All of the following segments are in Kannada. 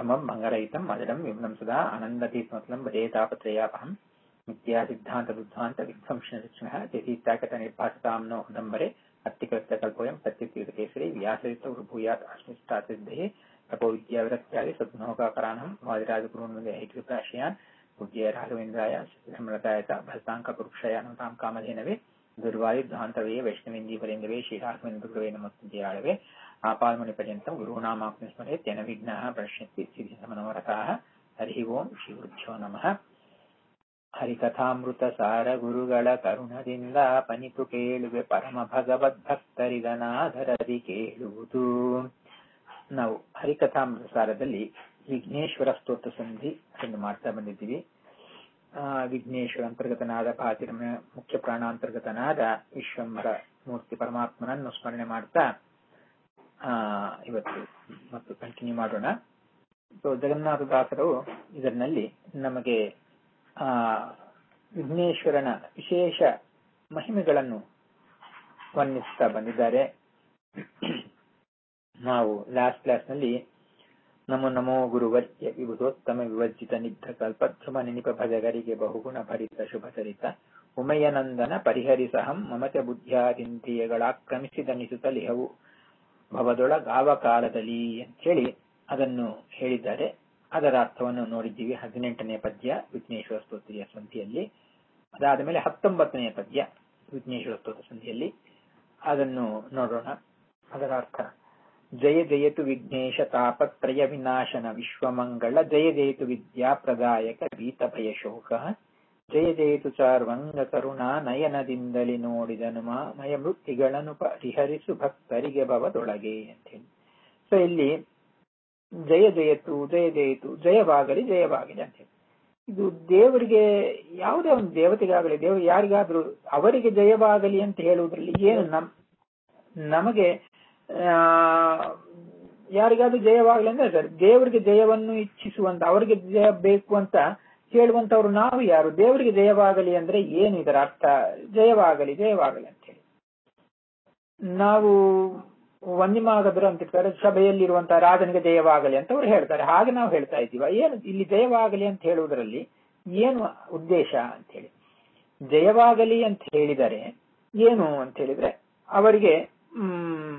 ಸಮಂ ಮಂಗರಹಿತಂ ಮದಡಂ ವಿಮ್ನಂ ಸದಾ ಆನಂದತೀರ್ಥಮತಲಂ ಭಜೇತಾಪತ್ರಯಾಪಹಂ ನಿತ್ಯ ಸಿದ್ಧಾಂತ ದುದ್ಧಾಂತ ವಿಧ್ವಂಸನ ಶಿಕ್ಷಣ ಚೇತೀತ್ಯಾಕಟ ನಿರ್ಭಾಸತಾಂನೋ ಉದಂಬರೆ ಅತ್ತಿಕೃತ್ಯ ಕಲ್ಪೋಯಂ ಸತ್ಯತೀರ್ಥಕೇಸರಿ ವ್ಯಾಸಯುಕ್ತ ಭೂಯಾತ್ ಅಸ್ಮಿಷ್ಟಾಸಿದ್ಧೇ ತಪೋ ವಿದ್ಯಾವಿರಕ್ತ್ಯಾದಿ ಸದ್ಗುಣೋಕಾಕರಾಣಂ ವಾದಿರಾಜಗುರುನ್ಮುಗೆ ಹೈಕೃತಾಶಯಾನ್ ಪೂಜ್ಯ ರಾಘವೇಂದ್ರಾಯ ಶ್ರೀಧರ್ಮರತಾಯತ ಭಸ್ತಾಂಕ ಪುರುಕ್ಷಯ ನಮತಾಂ ಕಾಮಧೇನವೇ ದುರ್ವಾಯುಧ್ವಾಂತವೇ ವೈಷ್ಣವೇಂದೀಪರೇಂದವೇ ಶ್ರೀರಾಘವೇಂದ್ರಗುರುವೇ ನಮಸ್ತುಜಯಾಳವೇ ಆಪಾಲ್ಮುನಿ ಪರ್ಯಂತ ಗುರುನಾಮಾಪ್ತಿ ಸ್ಮರೆ ತೆನ ವಿಘ್ನಃ ಪ್ರಶ್ಯಂತಿ ಸಿದ್ಧಿಸಮನೋರಥಾಃ ಹರಿ ಓಂ ಶ್ರೀಗುರುಭ್ಯೋ ನಮಃ ಹರಿಕಥಾಮೃತ ಸಾರ ಗುರುಗಳ ಕರುಣದಿಂದ ಪನಿತು ಕೇಳುವೆ ಪರಮ ಭಗವದ್ಭಕ್ತರಿದನಾಧರದಿ ಕೇಳುವುದು ನಾವು ಹರಿಕಥಾಮೃತ ಸಾರದಲ್ಲಿ ವಿಘ್ನೇಶ್ವರ ಸ್ತೋತ್ರ ಸಂಧಿ ಅದನ್ನು ಮಾಡ್ತಾ ಬಂದಿದ್ದೀವಿ ವಿಘ್ನೇಶ್ವರ ಅಂತರ್ಗತನಾದ ಪಾತಿರಮ ಮುಖ್ಯ ಪ್ರಾಣಾಂತರ್ಗತನಾದ ವಿಶ್ವಂಬರ ಮೂರ್ತಿ ಪರಮಾತ್ಮನನ್ನು ಸ್ಮರಣೆ ಮಾಡ್ತಾ ಇವತ್ತು ಮತ್ತು ಕಂಟಿನ್ಯೂ ಮಾಡೋಣ ಸೊ ಜಗನ್ನಾಥದಾಸರು ಇದರಲ್ಲಿ ನಮಗೆ ಆ ವಿಘ್ನೇಶ್ವರನ ವಿಶೇಷ ಮಹಿಮೆಗಳನ್ನು ವರ್ಣಿಸ್ತಾ ಬಂದಿದ್ದಾರೆ ನಾವು ಲಾಸ್ಟ್ ಕ್ಲಾಸ್ ನಲ್ಲಿ ನಮೋ ನಮೋ ಗುರುವರ್ಯ ವಿಭುಧೋತ್ತಮ ವಿವರ್ಜಿತ ನಿದ್ಧ ಕಲ್ಪಧ್ರಮ ನಿನಿಪ ಭಜಗರಿಗೆ ಬಹುಗುಣ ಭರಿತ ಶುಭ ಚರಿತ ಉಮಯನಂದನ ಪರಿಹರಿಸಹಂ ಮಮತೆ ಬುದ್ಧಿಯಾದಿಂದ್ರಿಯಗಳಾಕ್ರಮಿಸಿದನಿಸುತ್ತಲಿಹವು ಭವದೊಳಗಾವ ಕಾಲದಲ್ಲಿ ಅಂತೇಳಿ ಅದನ್ನು ಹೇಳಿದ್ದಾರೆ ಅದರ ಅರ್ಥವನ್ನು ನೋಡಿದ್ದೀವಿ ಹದಿನೆಂಟನೇ ಪದ್ಯ ವಿಘ್ನೇಶ್ವರ ಸ್ತೋತ್ರಿಯ ಸಂಧಿಯಲ್ಲಿ ಅದಾದ ಮೇಲೆ ಹತ್ತೊಂಬತ್ತನೇ ಪದ್ಯ ವಿಘ್ನೇಶ್ವರ ಸ್ತೋತ್ರ ಸಂಧಿಯಲ್ಲಿ ಅದನ್ನು ನೋಡೋಣ ಅದರ ಅರ್ಥ ಜಯ ಜಯತು ವಿಘ್ನೇಶ ತಾಪತ್ರಯ ವಿನಾಶನ ವಿಶ್ವಮಂಗಳ ಜಯ ಜಯತು ವಿದ್ಯಾಪ್ರದಾಯಕ ಭೀತ ಭಯ ಶೋಕ ಜಯ ಜಯತು ಚಾರ್ವಂಗ ಕರುಣಾ ನಯನದಿಂದಲೇ ನೋಡಿದನು ಮಯ ಮೃತ್ತಿಗಳನ್ನು ಪರಿಹರಿಸು ಭಕ್ತರಿಗೆ ಭವದೊಳಗೆ ಅಂತ ಹೇಳಿ ಸೊ ಇಲ್ಲಿ ಜಯ ಜಯತು ಜಯ ಜಯತು ಜಯವಾಗಲಿ ಜಯವಾಗಲಿ ಅಂತ ಹೇಳಿ ಇದು ದೇವರಿಗೆ ಯಾವುದೇ ಒಂದು ದೇವತೆಗಾಗಲಿ ದೇವರು ಯಾರಿಗಾದ್ರೂ ಅವರಿಗೆ ಜಯವಾಗಲಿ ಅಂತ ಹೇಳುವುದರಲ್ಲಿ ಏನು ನಮ್ ನಮಗೆ ಯಾರಿಗಾದ್ರೂ ಜಯವಾಗಲಿ ಅಂದ್ರೆ ದೇವರಿಗೆ ಜಯವನ್ನು ಇಚ್ಛಿಸುವಂತ ಅವರಿಗೆ ಜಯ ಬೇಕು ಅಂತ ಹೇಳುವಂತವ್ರು ನಾವು ಯಾರು ದೇವರಿಗೆ ಜಯವಾಗಲಿ ಅಂದ್ರೆ ಏನು ಇದರ ಅರ್ಥ ಜಯವಾಗಲಿ ಜಯವಾಗಲಿ ಅಂತ ಹೇಳಿ ನಾವು ವಂದಿಮಾಗದ್ರು ಅಂತಿರ್ತಾರೆ ಸಭೆಯಲ್ಲಿರುವಂತಹ ರಾಜನಿಗೆ ಜಯವಾಗಲಿ ಅಂತ ಅವ್ರು ಹೇಳ್ತಾರೆ ಹಾಗೆ ನಾವು ಹೇಳ್ತಾ ಇದ್ದೀವ ಏನು ಇಲ್ಲಿ ಜಯವಾಗಲಿ ಅಂತ ಹೇಳುವುದರಲ್ಲಿ ಏನು ಉದ್ದೇಶ ಅಂತ ಹೇಳಿ ಜಯವಾಗಲಿ ಅಂತ ಹೇಳಿದರೆ ಏನು ಅಂತ ಹೇಳಿದ್ರೆ ಅವರಿಗೆ ಹ್ಮ್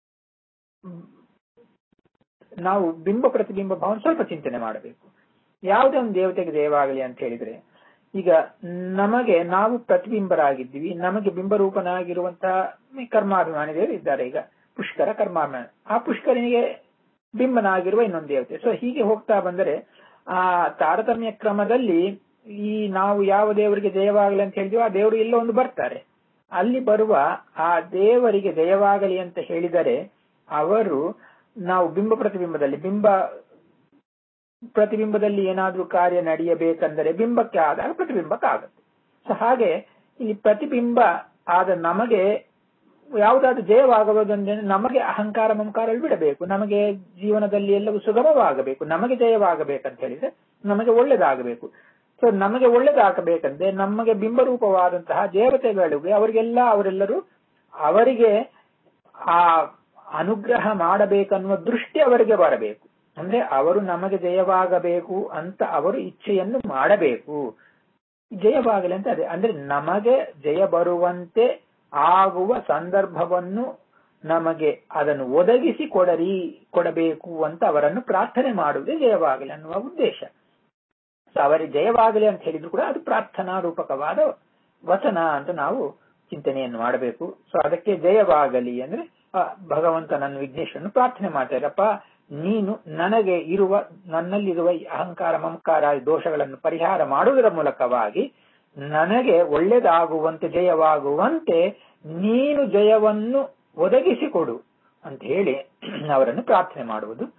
ನಾವು ಬಿಂಬ ಪ್ರತಿಬಿಂಬ ಭಾವನೆ ಸ್ವಲ್ಪ ಚಿಂತನೆ ಮಾಡಬೇಕು ಯಾವುದೇ ಒಂದು ದೇವತೆಗೆ ಜಯವಾಗಲಿ ಅಂತ ಹೇಳಿದ್ರೆ ಈಗ ನಮಗೆ ನಾವು ಪ್ರತಿಬಿಂಬರಾಗಿದ್ದೀವಿ ನಮಗೆ ಬಿಂಬರೂಪನಾಗಿರುವಂತಹ ಕರ್ಮಾಭಿಮಾನಿ ದೇವರು ಇದ್ದಾರೆ ಈಗ ಪುಷ್ಕರ ಕರ್ಮಾಭಿಮಾನಿ ಆ ಪುಷ್ಕರನಿಗೆ ಬಿಂಬನಾಗಿರುವ ಇನ್ನೊಂದು ದೇವತೆ ಸೊ ಹೀಗೆ ಹೋಗ್ತಾ ಬಂದರೆ ಆ ತಾರತಮ್ಯ ಕ್ರಮದಲ್ಲಿ ಈ ನಾವು ಯಾವ ದೇವರಿಗೆ ಜಯವಾಗಲಿ ಅಂತ ಹೇಳಿದೀವೋ ಆ ದೇವರು ಎಲ್ಲೋ ಒಂದು ಬರ್ತಾರೆ ಅಲ್ಲಿ ಬರುವ ಆ ದೇವರಿಗೆ ಜಯವಾಗಲಿ ಅಂತ ಹೇಳಿದರೆ ಅವರು ನಾವು ಬಿಂಬ ಪ್ರತಿಬಿಂಬದಲ್ಲಿ ಬಿಂಬ ಪ್ರತಿಬಿಂಬದಲ್ಲಿ ಏನಾದ್ರೂ ಕಾರ್ಯ ನಡೆಯಬೇಕಂದರೆ ಬಿಂಬಕ್ಕೆ ಆದಾಗ ಪ್ರತಿಬಿಂಬಕ್ಕೆ ಆಗುತ್ತೆ ಸೊ ಹಾಗೆ ಇಲ್ಲಿ ಪ್ರತಿಬಿಂಬ ಆದ ನಮಗೆ ಯಾವುದಾದ್ರೂ ಜಯವಾಗಬಹುದಂದ್ರೆ ನಮಗೆ ಅಹಂಕಾರ ಮಮಕಾರ ಬಿಡಬೇಕು ನಮಗೆ ಜೀವನದಲ್ಲಿ ಎಲ್ಲವೂ ಸುಗಮವಾಗಬೇಕು ನಮಗೆ ಜಯವಾಗಬೇಕಂತ ಹೇಳಿದ್ರೆ ನಮಗೆ ಒಳ್ಳೇದಾಗಬೇಕು ಸೊ ನಮಗೆ ಒಳ್ಳೇದಾಗಬೇಕಂದ್ರೆ ನಮಗೆ ಬಿಂಬರೂಪವಾದಂತಹ ದೇವತೆಗಳಿಗೆ ಅವರಿಗೆಲ್ಲ ಅವರೆಲ್ಲರೂ ಅವರಿಗೆ ಆ ಅನುಗ್ರಹ ಮಾಡಬೇಕನ್ನುವ ದೃಷ್ಟಿ ಅವರಿಗೆ ಬರಬೇಕು ಅಂದ್ರೆ ಅವರು ನಮಗೆ ಜಯವಾಗಬೇಕು ಅಂತ ಅವರು ಇಚ್ಛೆಯನ್ನು ಮಾಡಬೇಕು ಜಯವಾಗಲಿ ಅಂತ ಅದೇ ಅಂದ್ರೆ ನಮಗೆ ಜಯ ಬರುವಂತೆ ಆಗುವ ಸಂದರ್ಭವನ್ನು ನಮಗೆ ಅದನ್ನು ಒದಗಿಸಿ ಕೊಡರಿ ಕೊಡಬೇಕು ಅಂತ ಅವರನ್ನು ಪ್ರಾರ್ಥನೆ ಮಾಡುವುದೇ ಜಯವಾಗಲಿ ಅನ್ನುವ ಉದ್ದೇಶ ಸೊ ಅವರಿಗೆ ಜಯವಾಗಲಿ ಅಂತ ಹೇಳಿದ್ರು ಕೂಡ ಅದು ಪ್ರಾರ್ಥನಾ ರೂಪಕವಾದ ವಚನ ಅಂತ ನಾವು ಚಿಂತನೆಯನ್ನು ಮಾಡಬೇಕು ಸೊ ಅದಕ್ಕೆ ಜಯವಾಗಲಿ ಅಂದ್ರೆ ಭಗವಂತ ನನ್ನ ವಿಘ್ನೇಶ್ವರನ್ನು ಪ್ರಾರ್ಥನೆ ಮಾಡ್ತಾರಪ್ಪ ನೀನು ನನಗೆ ಇರುವ ನನ್ನಲ್ಲಿರುವ ಅಹಂಕಾರ ಮಮಕಾರ ದೋಷಗಳನ್ನು ಪರಿಹಾರ ಮಾಡುವುದರ ಮೂಲಕವಾಗಿ ನನಗೆ ಒಳ್ಳೆದಾಗುವಂತೆ ಜಯವಾಗುವಂತೆ ನೀನು ಜಯವನ್ನು ಒದಗಿಸಿಕೊಡು ಅಂತ ಹೇಳಿ ಅವರನ್ನು ಪ್ರಾರ್ಥನೆ ಮಾಡುವುದು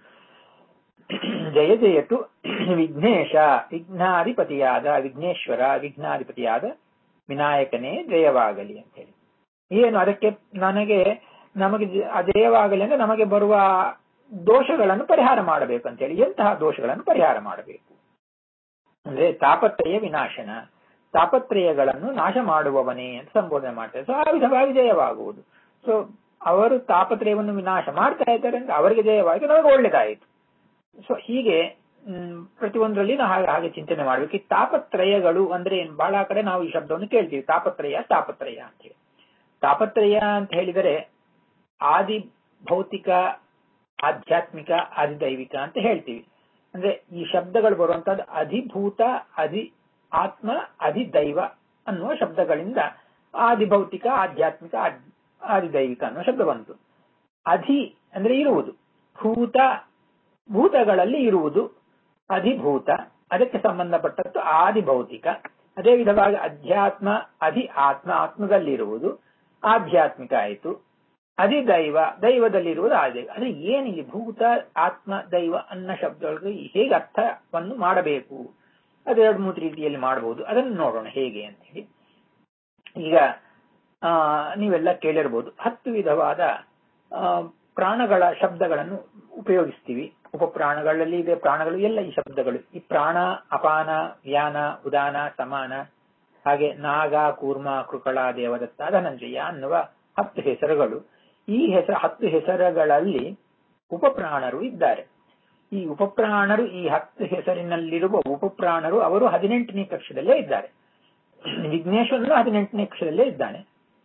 ಜಯ ಜಯತು ವಿಘ್ನೇಶ ವಿಘ್ನಾಧಿಪತಿಯಾದ ವಿಘ್ನೇಶ್ವರ ವಿಘ್ನಾಧಿಪತಿಯಾದ ವಿನಾಯಕನೇ ಜಯವಾಗಲಿ ಅಂತ ಹೇಳಿ ಏನು ಅದಕ್ಕೆ ನನಗೆ ನಮಗೆ ಜಯವಾಗಲಿ ಅಂದ್ರೆ ನಮಗೆ ಬರುವ ದೋಷಗಳನ್ನು ಪರಿಹಾರ ಮಾಡಬೇಕು ಅಂತ ಹೇಳಿ ಎಂತಹ ದೋಷಗಳನ್ನು ಪರಿಹಾರ ಮಾಡಬೇಕು ಅಂದ್ರೆ ತಾಪತ್ರಯ ವಿನಾಶನ ತಾಪತ್ರಯಗಳನ್ನು ನಾಶ ಮಾಡುವವನೇ ಅಂತ ಸಂಬೋಧನೆ ಮಾಡ್ತಾರೆ ಸೊ ಆ ವಿಧವಾಗಿ ಜಯವಾಗುವುದು ಸೊ ಅವರು ತಾಪತ್ರಯವನ್ನು ವಿನಾಶ ಮಾಡ್ತಾ ಇದ್ದಾರೆ ಅಂದ್ರೆ ಅವರಿಗೆ ಜಯವಾಗಿ ನಮಗೆ ಒಳ್ಳೇದಾಯಿತು ಸೊ ಹೀಗೆ ಹ್ಮ್, ಪ್ರತಿಯೊಂದರಲ್ಲಿ ನಾವು ಹಾಗೆ ಹಾಗೆ ಚಿಂತನೆ ಮಾಡ್ಬೇಕು ಈ ತಾಪತ್ರಯಗಳು ಅಂದ್ರೆ ಏನ್ ಬಹಳ ಕಡೆ ನಾವು ಈ ಶಬ್ದವನ್ನು ಕೇಳ್ತೀವಿ ತಾಪತ್ರಯ ತಾಪತ್ರಯ ಅಂತ ಹೇಳಿ ತಾಪತ್ರಯ ಅಂತ ಹೇಳಿದರೆ ಆದಿ ಭೌತಿಕ ಆಧ್ಯಾತ್ಮಿಕ ಆದಿದೈವಿಕ ಅಂತ ಹೇಳ್ತೀವಿ ಅಂದ್ರೆ ಈ ಶಬ್ದಗಳು ಬರುವಂತದ್ದು ಅಧಿಭೂತ ಅಧಿ ಆತ್ಮ ಅಧಿದೈವ ಅನ್ನುವ ಶಬ್ದಗಳಿಂದ ಆದಿಭೌತಿಕ ಆಧ್ಯಾತ್ಮಿಕ ಆದ್- ಆದಿದೈವಿಕ ಅನ್ನುವ ಶಬ್ದ ಬಂತು ಅಧಿ ಅಂದ್ರೆ ಇರುವುದು ಭೂತ ಭೂತಗಳಲ್ಲಿ ಇರುವುದು ಅಧಿಭೂತ ಅದಕ್ಕೆ ಸಂಬಂಧಪಟ್ಟದ್ದು ಆದಿಭೌತಿಕ ಅದೇ ವಿಧವಾಗಿ ಅಧ್ಯಾತ್ಮ ಅಧಿ ಆತ್ಮ ಆತ್ಮದಲ್ಲಿರುವುದು ಆಧ್ಯಾತ್ಮಿಕ ಆಯಿತು ಅಧಿದೈವ ದೈವದಲ್ಲಿರುವುದು ಆದಿ ಅಂದ್ರೆ ಏನಿಲ್ಲಿ ಭೂತ ಆತ್ಮ ದೈವ ಅನ್ನ ಶಬ್ದಗಳಿಗೆ ಹೇಗೆ ಅರ್ಥವನ್ನು ಮಾಡಬೇಕು ಅದೆರಡು ಮೂರು ರೀತಿಯಲ್ಲಿ ಮಾಡಬಹುದು ಅದನ್ನು ನೋಡೋಣ ಹೇಗೆ ಅಂತ ಹೇಳಿ ಈಗ ಆ ನೀವೆಲ್ಲ ಕೇಳಿರ್ಬೋದು ಹತ್ತು ವಿಧವಾದ ಆ, ಪ್ರಾಣಗಳ ಶಬ್ದಗಳನ್ನು ಉಪಯೋಗಿಸ್ತೀವಿ ಉಪಪ್ರಾಣಗಳಲ್ಲಿ ಇದೆ ಪ್ರಾಣಗಳು ಎಲ್ಲ ಈ ಶಬ್ದಗಳು ಈ ಪ್ರಾಣ ಅಪಾನ ವ್ಯಾನ ಉದಾನ ಸಮಾನ ಹಾಗೆ ನಾಗ ಕೂರ್ಮ ಕೃಕಳ ದೇವದತ್ತ ಧನಂಜಯ ಅನ್ನುವ ಹತ್ತು ಹೆಸರುಗಳು ಈ ಹೆಸರು ಹತ್ತು ಹೆಸರುಗಳಲ್ಲಿ ಉಪಪ್ರಾಣರು ಇದ್ದಾರೆ ಈ ಉಪಪ್ರಾಣರು ಈ ಹತ್ತು ಹೆಸರಿನಲ್ಲಿರುವ ಉಪಪ್ರಾಣರು ಅವರು ಹದಿನೆಂಟನೇ ಕಕ್ಷದಲ್ಲೇ ಇದ್ದಾರೆ ವಿಘ್ನೇಶ್ವರನು ಹದಿನೆಂಟನೇ ಕಕ್ಷದಲ್ಲೇ ಇದ್ದಾನೆ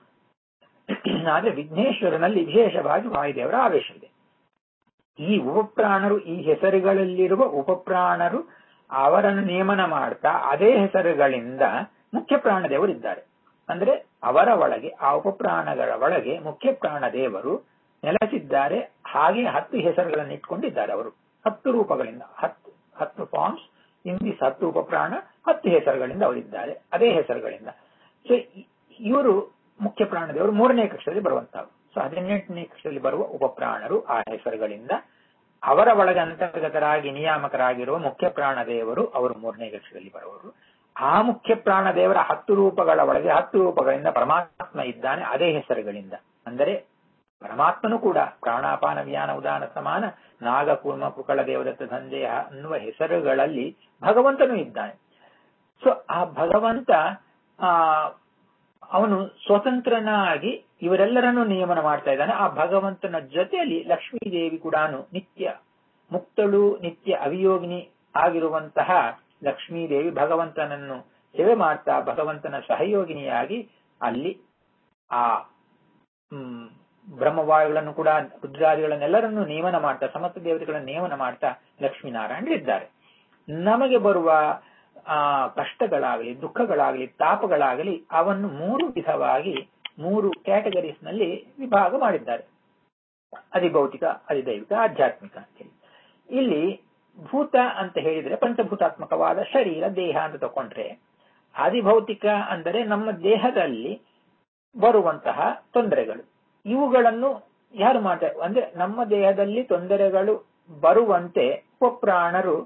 ಆದ್ರೆ ವಿಘ್ನೇಶ್ವರನಲ್ಲಿ ವಿಶೇಷವಾಗಿ ವಾಯುದೇವರ ಆವೇಶವಿದೆ ಈ ಉಪಪ್ರಾಣರು ಈ ಹೆಸರುಗಳಲ್ಲಿರುವ ಉಪಪ್ರಾಣರು ಅವರನ್ನು ನೇಮನ ಮಾಡ್ತಾ ಅದೇ ಹೆಸರುಗಳಿಂದ ಮುಖ್ಯ ಪ್ರಾಣದೇವರಿದ್ದಾರೆ ಅಂದ್ರೆ ಅವರ ಒಳಗೆ ಆ ಉಪಪ್ರಾಣಗಳ ಒಳಗೆ ಮುಖ್ಯ ಪ್ರಾಣದೇವರು ನೆಲೆಸಿದ್ದಾರೆ ಹಾಗೆ ಹತ್ತು ಹೆಸರುಗಳನ್ನು ಇಟ್ಕೊಂಡಿದ್ದಾರೆ ಅವರು ಹತ್ತು ರೂಪಗಳಿಂದ ಹತ್ತು ಹತ್ತು ಫಾರ್ಮ್ಸ್ ಇನ್ ದಿಸ್ ಹತ್ತು ಉಪಪ್ರಾಣ ಹತ್ತು ಹೆಸರುಗಳಿಂದ ಅವರಿದ್ದಾರೆ ಅದೇ ಹೆಸರುಗಳಿಂದ ಸೊ ಇವರು ಮುಖ್ಯ ಪ್ರಾಣದೇವರು ಮೂರನೇ ಕಕ್ಷದಲ್ಲಿ ಬರುವಂತಹವು ಸೊ ಹದಿನೆಂಟನೇ ಕಕ್ಷದಲ್ಲಿ ಬರುವ ಉಪಪ್ರಾಣರು ಆ ಹೆಸರುಗಳಿಂದ ಅವರ ಒಳಗೆ ಅಂತರ್ಗತರಾಗಿ ನಿಯಾಮಕರಾಗಿರುವ ಮುಖ್ಯ ಪ್ರಾಣದೇವರು ಅವರು ಮೂರನೇ ಕಕ್ಷದಲ್ಲಿ ಬರುವರು ಆ ಮುಖ್ಯ ಪ್ರಾಣದೇವರ ಹತ್ತು ರೂಪಗಳ ಒಳಗೆ ಹತ್ತು ರೂಪಗಳಿಂದ ಪರಮಾತ್ಮ ಇದ್ದಾನೆ ಅದೇ ಹೆಸರುಗಳಿಂದ ಅಂದರೆ ಪರಮಾತ್ಮನು ಕೂಡ ಪ್ರಾಣಾಪಾನ ವ್ಯಾನ ಉದಾನ ಸಮಾನ ನಾಗ ಕೂರ್ಮ ಕುಕಳ ದೇವದತ್ತ ಧಂಜಯ ಅನ್ನುವ ಹೆಸರುಗಳಲ್ಲಿ ಭಗವಂತನು ಇದ್ದಾನೆ ಸೊ ಆ ಭಗವಂತ ಆ ಅವನು ಸ್ವತಂತ್ರನಾಗಿ ಇವರೆಲ್ಲರನ್ನು ನಿಯಮನ ಮಾಡ್ತಾ ಇದ್ದಾನೆ ಆ ಭಗವಂತನ ಜೊತೆಯಲ್ಲಿ ಲಕ್ಷ್ಮೀದೇವಿ ಕೂಡ ನಿತ್ಯ ಮುಕ್ತಳು ನಿತ್ಯ ಅವಿಯೋಗಿನಿ ಆಗಿರುವಂತಹ ಲಕ್ಷ್ಮೀದೇವಿ ಭಗವಂತನನ್ನು ಸೇವೆ ಮಾಡ್ತಾ ಭಗವಂತನ ಸಹಯೋಗಿನಿಯಾಗಿ ಅಲ್ಲಿ ಆ ಹ್ಮ್ ಬ್ರಹ್ಮವಾಯುಗಳನ್ನು ಕೂಡ ರುದ್ರಾದಿಗಳನ್ನೆಲ್ಲರನ್ನು ನೇಮನ ಮಾಡ್ತಾ ಸಮಸ್ತ ದೇವತೆಗಳನ್ನು ನೇಮನ ಮಾಡ್ತಾ ಲಕ್ಷ್ಮೀನಾರಾಯಣರು ಇದ್ದಾರೆ ನಮಗೆ ಬರುವ ಆ ಕಷ್ಟಗಳಾಗಲಿ ದುಃಖಗಳಾಗಲಿ ತಾಪಗಳಾಗಲಿ ಅವನ್ನು ಮೂರು ವಿಧವಾಗಿ ಮೂರು ಕ್ಯಾಟಗರೀಸ್ ನಲ್ಲಿ ವಿಭಾಗ ಮಾಡಿದ್ದಾರೆ ಅಧಿಭೌತಿಕ ಅಧಿದೈವಿಕ ಆಧ್ಯಾತ್ಮಿಕ ಅಂತ ಹೇಳಿ ಇಲ್ಲಿ ಭೂತ ಅಂತ ಹೇಳಿದ್ರೆ ಪಂಚಭೂತಾತ್ಮಕವಾದ ಶರೀರ ದೇಹ ಅಂತ ತಕೊಂಡ್ರೆ ಅಧಿಭೌತಿಕ ಅಂದರೆ ನಮ್ಮ ದೇಹದಲ್ಲಿ ಬರುವಂತಹ ತೊಂದರೆಗಳು ಇವುಗಳನ್ನು ಯಾರು ಮಾಡ್ತಾರೆ ಅಂದ್ರೆ ನಮ್ಮ ದೇಹದಲ್ಲಿ ತೊಂದರೆಗಳು ಬರುವಂತೆ ಉಪಪ್ರಾಣರು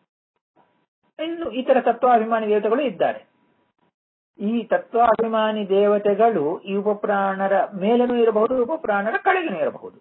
ಇನ್ನು ಇತರ ತತ್ವಾಭಿಮಾನಿ ದೇವತೆಗಳು ಇದ್ದಾರೆ ಈ ತತ್ವಾಭಿಮಾನಿ ದೇವತೆಗಳು ಈ ಉಪಪ್ರಾಣರ ಮೇಲೂ ಇರಬಹುದು ಉಪಪ್ರಾಣರ ಕೆಳಗಿನೂ ಇರಬಹುದು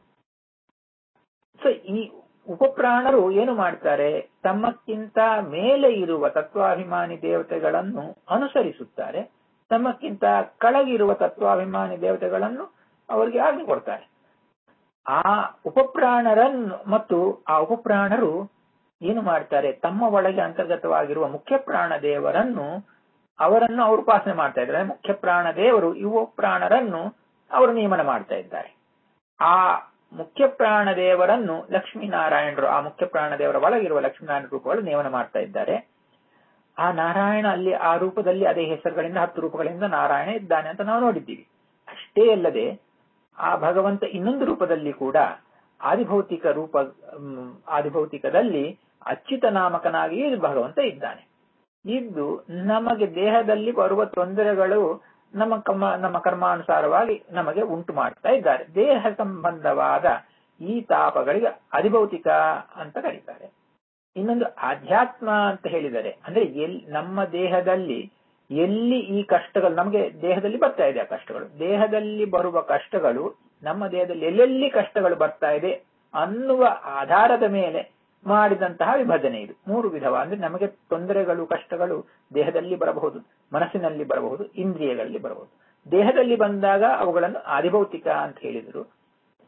ಸೊ ಈ ಉಪಪ್ರಾಣರು ಏನು ಮಾಡ್ತಾರೆ ತಮ್ಮಕ್ಕಿಂತ ಮೇಲೆ ಇರುವ ತತ್ವಾಭಿಮಾನಿ ದೇವತೆಗಳನ್ನು ಅನುಸರಿಸುತ್ತಾರೆ ತಮ್ಮಕ್ಕಿಂತ ಕೆಳಗಿರುವ ತತ್ವಾಭಿಮಾನಿ ದೇವತೆಗಳನ್ನು ಅವರಿಗೆ ಆಜ್ಞೆ ಕೊಡ್ತಾರೆ ಆ ಉಪಪ್ರಾಣರನ್ನು ಮತ್ತು ಆ ಉಪಪ್ರಾಣರು ಏನು ಮಾಡ್ತಾರೆ ತಮ್ಮ ಒಳಗೆ ಅಂತರ್ಗತವಾಗಿರುವ ಮುಖ್ಯ ಪ್ರಾಣ ದೇವರನ್ನು ಅವರನ್ನು ಅವರು ಉಪಾಸನೆ ಮಾಡ್ತಾ ಇದ್ದಾರೆ ಮುಖ್ಯ ಪ್ರಾಣ ದೇವರು ಯುವ ಪ್ರಾಣರನ್ನು ಅವರು ನಿಯಮನ ಮಾಡ್ತಾ ಇದ್ದಾರೆ ಆ ಮುಖ್ಯ ಪ್ರಾಣ ದೇವರನ್ನು ಲಕ್ಷ್ಮೀನಾರಾಯಣರು ಆ ಮುಖ್ಯ ಪ್ರಾಣ ದೇವರ ಒಳಗಿರುವ ಲಕ್ಷ್ಮೀನಾರಾಯಣ ರೂಪಗಳು ನೇಮನ ಮಾಡ್ತಾ ಇದ್ದಾರೆ ಆ ನಾರಾಯಣ ಅಲ್ಲಿ ಆ ರೂಪದಲ್ಲಿ ಅದೇ ಹೆಸರುಗಳಿಂದ ಹತ್ತು ರೂಪಗಳಿಂದ ನಾರಾಯಣ ಇದ್ದಾನೆ ಅಂತ ನಾವು ನೋಡಿದ್ದೀವಿ ಅಷ್ಟೇ ಅಲ್ಲದೆ ಆ ಭಗವಂತ ಇನ್ನೊಂದು ರೂಪದಲ್ಲಿ ಕೂಡ ಆದಿಭೌತಿಕ ರೂಪ ಮ್, ಆದಿಭೌತಿಕದಲ್ಲಿ ಅಚ್ಯುತ ನಾಮಕನಾಗಿ ಭಗವಂತ ಇದ್ದಾನೆ ಇದ್ದು ನಮಗೆ ದೇಹದಲ್ಲಿ ಬರುವ ತೊಂದರೆಗಳು ನಮ್ಮ ಕರ್ಮ ನಮ್ಮ ಕರ್ಮಾನುಸಾರವಾಗಿ ನಮಗೆ ಉಂಟು ಮಾಡ್ತಾ ಇದ್ದಾರೆ ದೇಹ ಸಂಬಂಧವಾದ ಈ ತಾಪಗಳಿಗೆ ಅಧಿಭೌತಿಕ ಅಂತ ಕರೀತಾರೆ ಇನ್ನೊಂದು ಆಧ್ಯಾತ್ಮ ಅಂತ ಹೇಳಿದರೆ ಅಂದ್ರೆ ಎಲ್ ನಮ್ಮ ದೇಹದಲ್ಲಿ ಎಲ್ಲಿ ಈ ಕಷ್ಟಗಳು ನಮಗೆ ದೇಹದಲ್ಲಿ ಬರ್ತಾ ಇದೆ ಆ ಕಷ್ಟಗಳು ದೇಹದಲ್ಲಿ ಬರುವ ಕಷ್ಟಗಳು ನಮ್ಮ ದೇಹದಲ್ಲಿ ಎಲ್ಲೆಲ್ಲಿ ಕಷ್ಟಗಳು ಬರ್ತಾ ಇದೆ ಅನ್ನುವ ಆಧಾರದ ಮೇಲೆ ಮಾಡಿದಂತಹ ವಿಭಜನೆ ಇದು ಮೂರು ವಿಧವ ಅಂದ್ರೆ ನಮಗೆ ತೊಂದರೆಗಳು ಕಷ್ಟಗಳು ದೇಹದಲ್ಲಿ ಬರಬಹುದು ಮನಸ್ಸಿನಲ್ಲಿ ಬರಬಹುದು ಇಂದ್ರಿಯಗಳಲ್ಲಿ ಬರಬಹುದು ದೇಹದಲ್ಲಿ ಬಂದಾಗ ಅವುಗಳನ್ನು ಆದಿಭೌತಿಕ ಅಂತ ಹೇಳಿದರು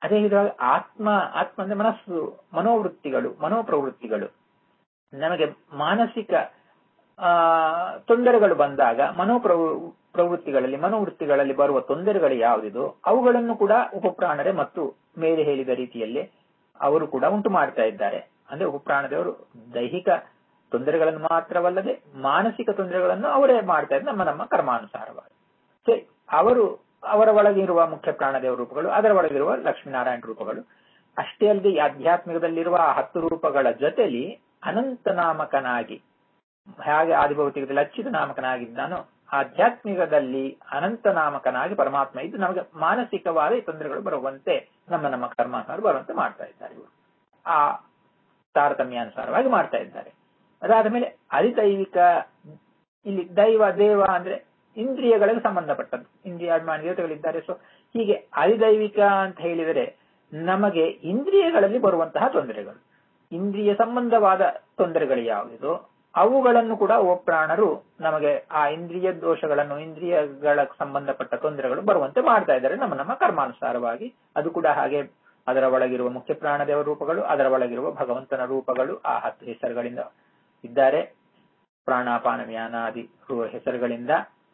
ಅದೇ ವಿಧವಾಗಿ ಆತ್ಮ ಆತ್ಮ ಅಂದ್ರೆ ಮನಸ್ಸು ಮನೋವೃತ್ತಿಗಳು ಮನೋಪ್ರವೃತ್ತಿಗಳು ನಮಗೆ ಮಾನಸಿಕ ಆ ತೊಂದರೆಗಳು ಬಂದಾಗ ಮನೋಪ್ರವ ಪ್ರವೃತ್ತಿಗಳಲ್ಲಿ ಮನೋವೃತ್ತಿಗಳಲ್ಲಿ ಬರುವ ತೊಂದರೆಗಳು ಯಾವುದಿದೋ ಅವುಗಳನ್ನು ಕೂಡ ಉಪಪ್ರಾಣರೆ ಮತ್ತು ಮೇಲೆ ಹೇಳಿದ ರೀತಿಯಲ್ಲಿ ಅವರು ಕೂಡ ಉಂಟು ಮಾಡ್ತಾ ಇದ್ದಾರೆ ಅಂದ್ರೆ ಉಪಪ್ರಾಣದವರು ದೈಹಿಕ ತೊಂದರೆಗಳನ್ನು ಮಾತ್ರವಲ್ಲದೆ ಮಾನಸಿಕ ತೊಂದರೆಗಳನ್ನು ಅವರೇ ಮಾಡ್ತಾ ಇದ್ದಾರೆ ನಮ್ಮ ನಮ್ಮ ಕರ್ಮಾನುಸಾರವಾಗಿ ಸೊ ಅವರು ಅವರ ಒಳಗಿರುವ ಮುಖ್ಯ ಪ್ರಾಣದೇವ ರೂಪಗಳು ಅದರ ಒಳಗಿರುವ ಲಕ್ಷ್ಮೀನಾರಾಯಣ ರೂಪಗಳು ಅಷ್ಟೇ ಅಲ್ಲದೆ ಈ ಆಧ್ಯಾತ್ಮಿಕದಲ್ಲಿರುವ ಆ ಹತ್ತು ರೂಪಗಳ ಜೊತೆಲಿ ಅನಂತನಾಮಕನಾಗಿ ಹಾಗೆ ಆದಿಭೌತಿಕದಲ್ಲಿ ಅಚ್ಯುತ ನಾಮಕನಾಗಿದ್ದಾನೋ ಆಧ್ಯಾತ್ಮಿಕದಲ್ಲಿ ಅನಂತನಾಮಕನಾಗಿ ಪರಮಾತ್ಮ ಇದ್ದು ನಮಗೆ ಮಾನಸಿಕವಾದ ಈ ತೊಂದರೆಗಳು ಬರುವಂತೆ ನಮ್ಮ ನಮ್ಮ ಕರ್ಮಾನುಸಾರ ಬರುವಂತೆ ಮಾಡ್ತಾ ಇದ್ದಾರೆ ಇವರು ಆ ತಾರತಮ್ಯಾನುಸಾರವಾಗಿ ಮಾಡ್ತಾ ಇದ್ದಾರೆ ಅದಾದ ಮೇಲೆ ಅಧಿದೈವಿಕ ಇಲ್ಲಿ ದೈವ ದೇವ ಅಂದ್ರೆ ಇಂದ್ರಿಯಗಳಿಗೆ ಸಂಬಂಧಪಟ್ಟದ್ದು ಇಂದ್ರಿಯ ಅಭಿಮಾನಿ ದೇವತೆಗಳಿದ್ದಾರೆ ಸೊ ಹೀಗೆ ಅಧಿದೈವಿಕ ಅಂತ ಹೇಳಿದರೆ ನಮಗೆ ಇಂದ್ರಿಯಗಳಲ್ಲಿ ಬರುವಂತಹ ತೊಂದರೆಗಳು ಇಂದ್ರಿಯ ಸಂಬಂಧವಾದ ತೊಂದರೆಗಳು ಯಾವುದಿದೋ ಅವುಗಳನ್ನು ಕೂಡ ಪ್ರಾಣರು ನಮಗೆ ಆ ಇಂದ್ರಿಯ ದೋಷಗಳನ್ನು ಇಂದ್ರಿಯಗಳ ಸಂಬಂಧಪಟ್ಟ ತೊಂದರೆಗಳು ಬರುವಂತೆ ಮಾಡ್ತಾ ಇದ್ದಾರೆ ನಮ್ಮ ನಮ್ಮ ಕರ್ಮಾನುಸಾರವಾಗಿ ಅದು ಕೂಡ ಹಾಗೆ ಅದರ ಒಳಗಿರುವ ಮುಖ್ಯ ಪ್ರಾಣದೇವ ರೂಪಗಳು ಅದರ ಒಳಗಿರುವ ಭಗವಂತನ ರೂಪಗಳು ಆ ಹತ್ತು ಹೆಸರುಗಳಿಂದ ಇದ್ದಾರೆ ಪ್ರಾಣಾಪಾನ ವ್ಯಾನಾದಿ ಹೆಸರುಗಳಿಂದ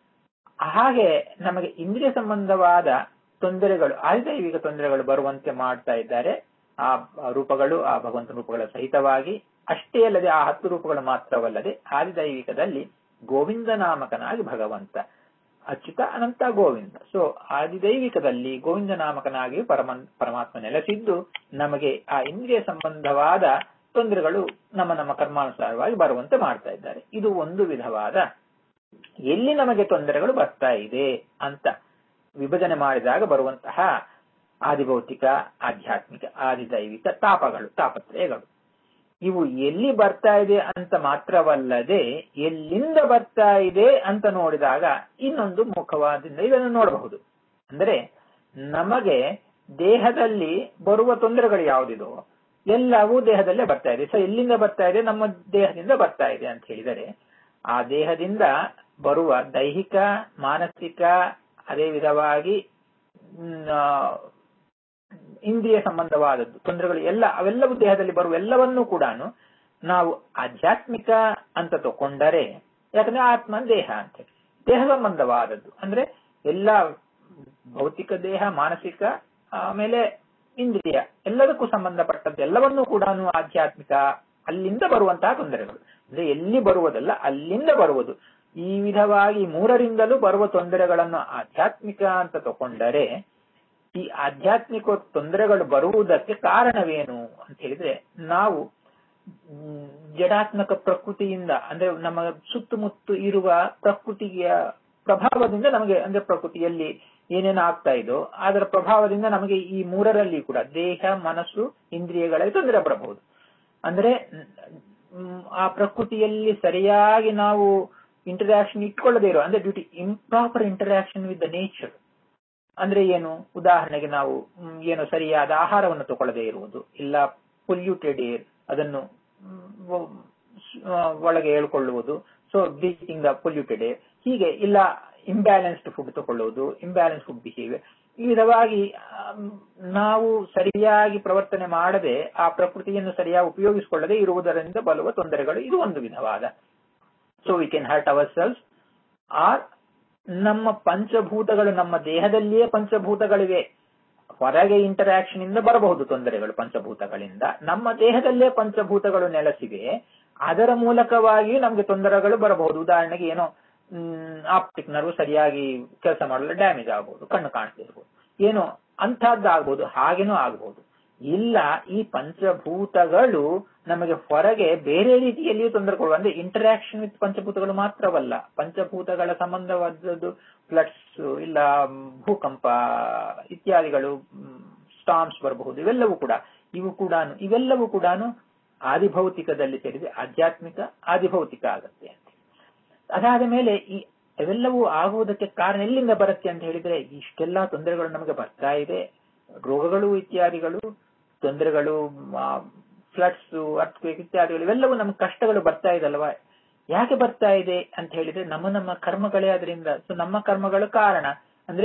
ಹಾಗೆ ನಮಗೆ ಇಂದ್ರಿಯ ಸಂಬಂಧವಾದ ತೊಂದರೆಗಳು ಆದಿದೈವಿಕ ತೊಂದರೆಗಳು ಬರುವಂತೆ ಮಾಡ್ತಾ ಇದ್ದಾರೆ ಆ ರೂಪಗಳು ಆ ಭಗವಂತನ ರೂಪಗಳ ಸಹಿತವಾಗಿ ಅಷ್ಟೇ ಅಲ್ಲದೆ ಆ ಹತ್ತು ರೂಪಗಳು ಮಾತ್ರವಲ್ಲದೆ ಆದಿದೈವಿಕದಲ್ಲಿ ಗೋವಿಂದ ನಾಮಕನಾಗಿ ಭಗವಂತ ಅಚ್ಯುತ ಅನಂತ ಗೋವಿಂದ ಸೊ ಆದಿದೈವಿಕದಲ್ಲಿ ಗೋವಿಂದ ನಾಮಕನಾಗಿ ಪರಮ ಪರಮಾತ್ಮ ನೆಲೆಸಿದ್ದು ನಮಗೆ ಆ ಇಂದ್ರಿಯ ಸಂಬಂಧವಾದ ತೊಂದರೆಗಳು ನಮ್ಮ ನಮ್ಮ ಕರ್ಮಾನುಸಾರವಾಗಿ ಬರುವಂತೆ ಮಾಡ್ತಾ ಇದ್ದಾರೆ ಇದು ಒಂದು ವಿಧವಾದ ಎಲ್ಲಿ ನಮಗೆ ತೊಂದರೆಗಳು ಬರ್ತಾ ಇದೆ ಅಂತ ವಿಭಜನೆ ಮಾಡಿದಾಗ ಬರುವಂತಹ ಆದಿಭೌತಿಕ ಆಧ್ಯಾತ್ಮಿಕ ಆದಿದೈವಿಕ ತಾಪಗಳು ತಾಪತ್ರಯಗಳು ಇವು ಎಲ್ಲಿ ಬರ್ತಾ ಇದೆ ಅಂತ ಮಾತ್ರವಲ್ಲದೆ ಎಲ್ಲಿಂದ ಬರ್ತಾ ಇದೆ ಅಂತ ನೋಡಿದಾಗ ಇನ್ನೊಂದು ಮುಖವಾದಿಂದ ಇದನ್ನು ನೋಡಬಹುದು ಅಂದರೆ ನಮಗೆ ದೇಹದಲ್ಲಿ ಬರುವ ತೊಂದರೆಗಳು ಯಾವುದಿದೋ ಎಲ್ಲವೂ ದೇಹದಲ್ಲೇ ಬರ್ತಾ ಇದೆ ಸೊ ಎಲ್ಲಿಂದ ಬರ್ತಾ ಇದೆ ನಮ್ಮ ದೇಹದಿಂದ ಬರ್ತಾ ಇದೆ ಅಂತ ಹೇಳಿದರೆ ಆ ದೇಹದಿಂದ ಬರುವ ದೈಹಿಕ ಮಾನಸಿಕ ಅದೇ ವಿಧವಾಗಿ ಇಂದ್ರಿಯ ಸಂಬಂಧವಾದದ್ದು ತೊಂದರೆಗಳು ಎಲ್ಲ ಅವೆಲ್ಲವೂ ದೇಹದಲ್ಲಿ ಬರುವ ಎಲ್ಲವನ್ನೂ ಕೂಡ ನಾವು ಆಧ್ಯಾತ್ಮಿಕ ಅಂತ ತಕೊಂಡರೆ ಯಾಕಂದ್ರೆ ಆತ್ಮ ದೇಹ ಅಂತ ದೇಹ ಸಂಬಂಧವಾದದ್ದು ಅಂದ್ರೆ ಎಲ್ಲ ಭೌತಿಕ ದೇಹ ಮಾನಸಿಕ ಆಮೇಲೆ ಇಂದ್ರಿಯ ಎಲ್ಲದಕ್ಕೂ ಸಂಬಂಧಪಟ್ಟದ್ದು ಎಲ್ಲವನ್ನೂ ಕೂಡ ಆಧ್ಯಾತ್ಮಿಕ ಅಲ್ಲಿಂದ ಬರುವಂತಹ ತೊಂದರೆಗಳು ಅಂದ್ರೆ ಎಲ್ಲಿ ಬರುವುದಲ್ಲ ಅಲ್ಲಿಂದ ಬರುವುದು ಈ ವಿಧವಾಗಿ ಮೂರರಿಂದಲೂ ಬರುವ ತೊಂದರೆಗಳನ್ನು ಆಧ್ಯಾತ್ಮಿಕ ಅಂತ ತಕೊಂಡರೆ ಈ ಆಧ್ಯಾತ್ಮಿಕ ತೊಂದರೆಗಳು ಬರುವುದಕ್ಕೆ ಕಾರಣವೇನು ಅಂತ ಹೇಳಿದ್ರೆ ನಾವು ಜಡಾತ್ಮಕ ಪ್ರಕೃತಿಯಿಂದ ಅಂದ್ರೆ ನಮ್ಮ ಸುತ್ತಮುತ್ತ ಇರುವ ಪ್ರಕೃತಿಯ ಪ್ರಭಾವದಿಂದ ನಮಗೆ ಅಂದ್ರೆ ಪ್ರಕೃತಿಯಲ್ಲಿ ಏನೇನು ಆಗ್ತಾ ಇದೋ ಅದರ ಪ್ರಭಾವದಿಂದ ನಮಗೆ ಈ ಮೂರರಲ್ಲಿ ಕೂಡ ದೇಹ ಮನಸ್ಸು ಇಂದ್ರಿಯಗಳಲ್ಲಿ ತೊಂದರೆ ಬರಬಹುದು ಅಂದ್ರೆ ಆ ಪ್ರಕೃತಿಯಲ್ಲಿ ಸರಿಯಾಗಿ ನಾವು ಇಂಟರಾಕ್ಷನ್ ಇಟ್ಕೊಳ್ಳದೇ ಇರೋ ಅಂದ್ರೆ duty improper interaction with the nature ಅಂದ್ರೆ ಏನು ಉದಾಹರಣೆಗೆ ನಾವು ಏನು ಸರಿಯಾದ ಆಹಾರವನ್ನು ತಗೊಳ್ಳದೇ ಇರುವುದು ಇಲ್ಲ ಪೊಲ್ಯೂಟೆಡ್ ಏರ್ ಅದನ್ನು ಒಳಗೆ ಹೇಳ್ಕೊಳ್ಳುವುದು so breathing the polluted air ಹೀಗೆ ಇಲ್ಲ ಇಂಬ್ಯಾಲೆನ್ಸ್ಡ್ ಫುಡ್ ತಗೊಳ್ಳುವುದು ಇಂಬ್ಯಾಲೆನ್ಸ್ ಫುಡ್ ಬಿಹೇವಿಯರ್ ಈ ವಿಧವಾಗಿ ನಾವು ಸರಿಯಾಗಿ ಪ್ರವರ್ತನೆ ಮಾಡದೆ ಆ ಪ್ರಕೃತಿಯನ್ನು ಸರಿಯಾಗಿ ಉಪಯೋಗಿಸಿಕೊಳ್ಳದೆ ಇರುವುದರಿಂದ ಬರುವ ತೊಂದರೆಗಳು ಇದು ಒಂದು ವಿಧವಾದ so we can hurt ourselves or ನಮ್ಮ ಪಂಚಭೂತಗಳು ನಮ್ಮ ದೇಹದಲ್ಲಿಯೇ ಪಂಚಭೂತಗಳಿವೆ ಹೊರಗೆ ಇಂಟರಾಕ್ಷನ್ ಇಂದ ಬರಬಹುದು ತೊಂದರೆಗಳು ಪಂಚಭೂತಗಳಿಂದ ನಮ್ಮ ದೇಹದಲ್ಲೇ ಪಂಚಭೂತಗಳು ನೆಲೆಸಿವೆ ಅದರ ಮೂಲಕವಾಗಿ ನಮಗೆ ತೊಂದರೆಗಳು ಬರಬಹುದು ಉದಾಹರಣೆಗೆ ಏನೋ ಆಪ್ಟಿಕ್ ನರ್ವ್ ಸರಿಯಾಗಿ ಕೆಲಸ ಮಾಡಲು ಡ್ಯಾಮೇಜ್ ಆಗಬಹುದು ಕಣ್ಣು ಕಾಣಿಸ್ತಾ ಇರ್ಬೋದು ಏನೋ ಅಂತಹದ್ದಾಗಬಹುದು ಹಾಗೇನೂ ಆಗಬಹುದು ಇಲ್ಲ ಈ ಪಂಚಭೂತಗಳು ನಮಗೆ ಹೊರಗೆ ಬೇರೆ ರೀತಿಯಲ್ಲಿಯೂ ತೊಂದರೆ ಕೊಡುವ ಅಂದ್ರೆ ಇಂಟರಾಕ್ಷನ್ ವಿತ್ ಪಂಚಭೂತಗಳು ಮಾತ್ರವಲ್ಲ ಪಂಚಭೂತಗಳ ಸಂಬಂಧವಾದದ್ದು ಫ್ಲಡ್ಸ್ ಇಲ್ಲ ಭೂಕಂಪ ಇತ್ಯಾದಿಗಳು ಸ್ಟಾಮ್ಸ್ ಬರಬಹುದು ಇವೆಲ್ಲವೂ ಕೂಡ ಇವು ಕೂಡ ಇವೆಲ್ಲವೂ ಕೂಡ ಆದಿಭೌತಿಕದಲ್ಲಿ ಸೇರಿದೆ ಆಧ್ಯಾತ್ಮಿಕ ಆದಿಭೌತಿಕ ಆಗತ್ತೆ ಅಂತ ಅದಾದ ಮೇಲೆ ಈ ಇವೆಲ್ಲವೂ ಆಗುವುದಕ್ಕೆ ಕಾರಣ ಎಲ್ಲಿಂದ ಬರುತ್ತೆ ಅಂತ ಹೇಳಿದ್ರೆ ಇಷ್ಟೆಲ್ಲಾ ತೊಂದರೆಗಳು ನಮಗೆ ಬರ್ತಾ ಇದೆ ರೋಗಗಳು ಇತ್ಯಾದಿಗಳು ತೊಂದರೆಗಳು ಫ್ಲಡ್ಸ್ ಅರ್ಥಕ್ವೇಕ್ ಇತ್ಯಾದಿಗಳು ಇವೆಲ್ಲವೂ ನಮ್ಗೆ ಕಷ್ಟಗಳು ಬರ್ತಾ ಇದಲ್ವಾ ಯಾಕೆ ಬರ್ತಾ ಇದೆ ಅಂತ ಹೇಳಿದ್ರೆ ನಮ್ಮ ನಮ್ಮ ಕರ್ಮಗಳೇ ಅದರಿಂದ ಸೊ ನಮ್ಮ ಕರ್ಮಗಳು ಕಾರಣ ಅಂದ್ರೆ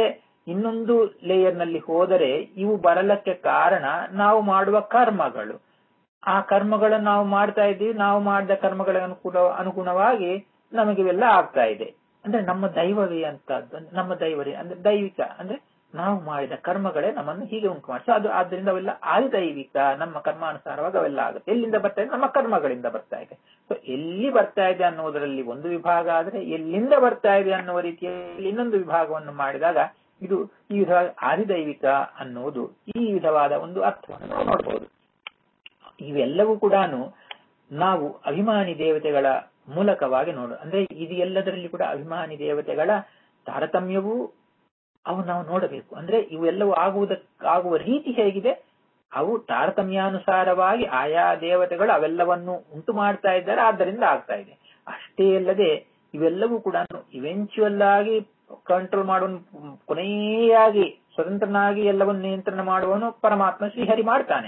ಇನ್ನೊಂದು ಲೇಯರ್ ನಲ್ಲಿ ಹೋದರೆ ಇವು ಬರಲಕ್ಕೆ ಕಾರಣ ನಾವು ಮಾಡುವ ಕರ್ಮಗಳು ಆ ಕರ್ಮಗಳನ್ನು ನಾವು ಮಾಡ್ತಾ ಇದ್ದೀವಿ ನಾವು ಮಾಡಿದ ಕರ್ಮಗಳ ಅನುಕೂಲ ಅನುಗುಣವಾಗಿ ನಮಗೆ ಇವೆಲ್ಲ ಆಗ್ತಾ ಇದೆ ಅಂದ್ರೆ ನಮ್ಮ ದೈವವೇ ಅಂತದ್ದು ನಮ್ಮ ದೈವರೇ ಅಂದ್ರೆ ದೈವಿಕ ಅಂದ್ರೆ ನಾವು ಮಾಡಿದ ಕರ್ಮಗಳೇ ನಮ್ಮನ್ನು ಹೀಗೆ ಉಂಟು ಮಾಡಿ ಅದು ಆದ್ರಿಂದ ಅವೆಲ್ಲ ಆದಿದೈವಿಕ ನಮ್ಮ ಕರ್ಮಾನುಸಾರವಾಗಿ ಅವೆಲ್ಲ ಆಗುತ್ತೆ ಎಲ್ಲಿಂದ ಬರ್ತಾ ಇದೆ ನಮ್ಮ ಕರ್ಮಗಳಿಂದ ಬರ್ತಾ ಇದೆ ಸೊ ಎಲ್ಲಿ ಬರ್ತಾ ಇದೆ ಅನ್ನೋದರಲ್ಲಿ ಒಂದು ವಿಭಾಗ ಆದ್ರೆ ಎಲ್ಲಿಂದ ಬರ್ತಾ ಇದೆ ಅನ್ನುವ ರೀತಿಯಲ್ಲಿ ಇನ್ನೊಂದು ವಿಭಾಗವನ್ನು ಮಾಡಿದಾಗ ಇದು ಈ ವಿಧ ಆದಿದೈವಿಕ ಅನ್ನುವುದು ಈ ವಿಧವಾದ ಒಂದು ಅರ್ಥವನ್ನು ನಾವು ನೋಡಬಹುದು ಇವೆಲ್ಲವೂ ಕೂಡ ನಾವು ಅಭಿಮಾನಿ ದೇವತೆಗಳ ಮೂಲಕವಾಗಿ ನೋಡು ಅಂದ್ರೆ ಇದು ಎಲ್ಲದರಲ್ಲಿ ಕೂಡ ಅಭಿಮಾನಿ ದೇವತೆಗಳ ತಾರತಮ್ಯವೂ ಅವು ನಾವು ನೋಡಬೇಕು ಅಂದ್ರೆ ಇವೆಲ್ಲವೂ ಆಗುವುದಕ್ಕಾಗುವ ರೀತಿ ಹೇಗಿದೆ ಅವು ತಾರತಮ್ಯಾನುಸಾರವಾಗಿ ಆಯಾ ದೇವತೆಗಳು ಅವೆಲ್ಲವನ್ನು ಉಂಟು ಮಾಡ್ತಾ ಇದ್ದಾರೆ ಆದ್ದರಿಂದ ಆಗ್ತಾ ಇದೆ ಅಷ್ಟೇ ಅಲ್ಲದೆ ಇವೆಲ್ಲವೂ ಕೂಡ ಇವೆಂಚುವಲ್ ಆಗಿ ಕಂಟ್ರೋಲ್ ಮಾಡುವ ಕೊನೆಯಾಗಿ ಸ್ವತಂತ್ರನಾಗಿ ಎಲ್ಲವನ್ನು ನಿಯಂತ್ರಣ ಮಾಡುವನು ಪರಮಾತ್ಮ ಶ್ರೀಹರಿ ಮಾಡ್ತಾನೆ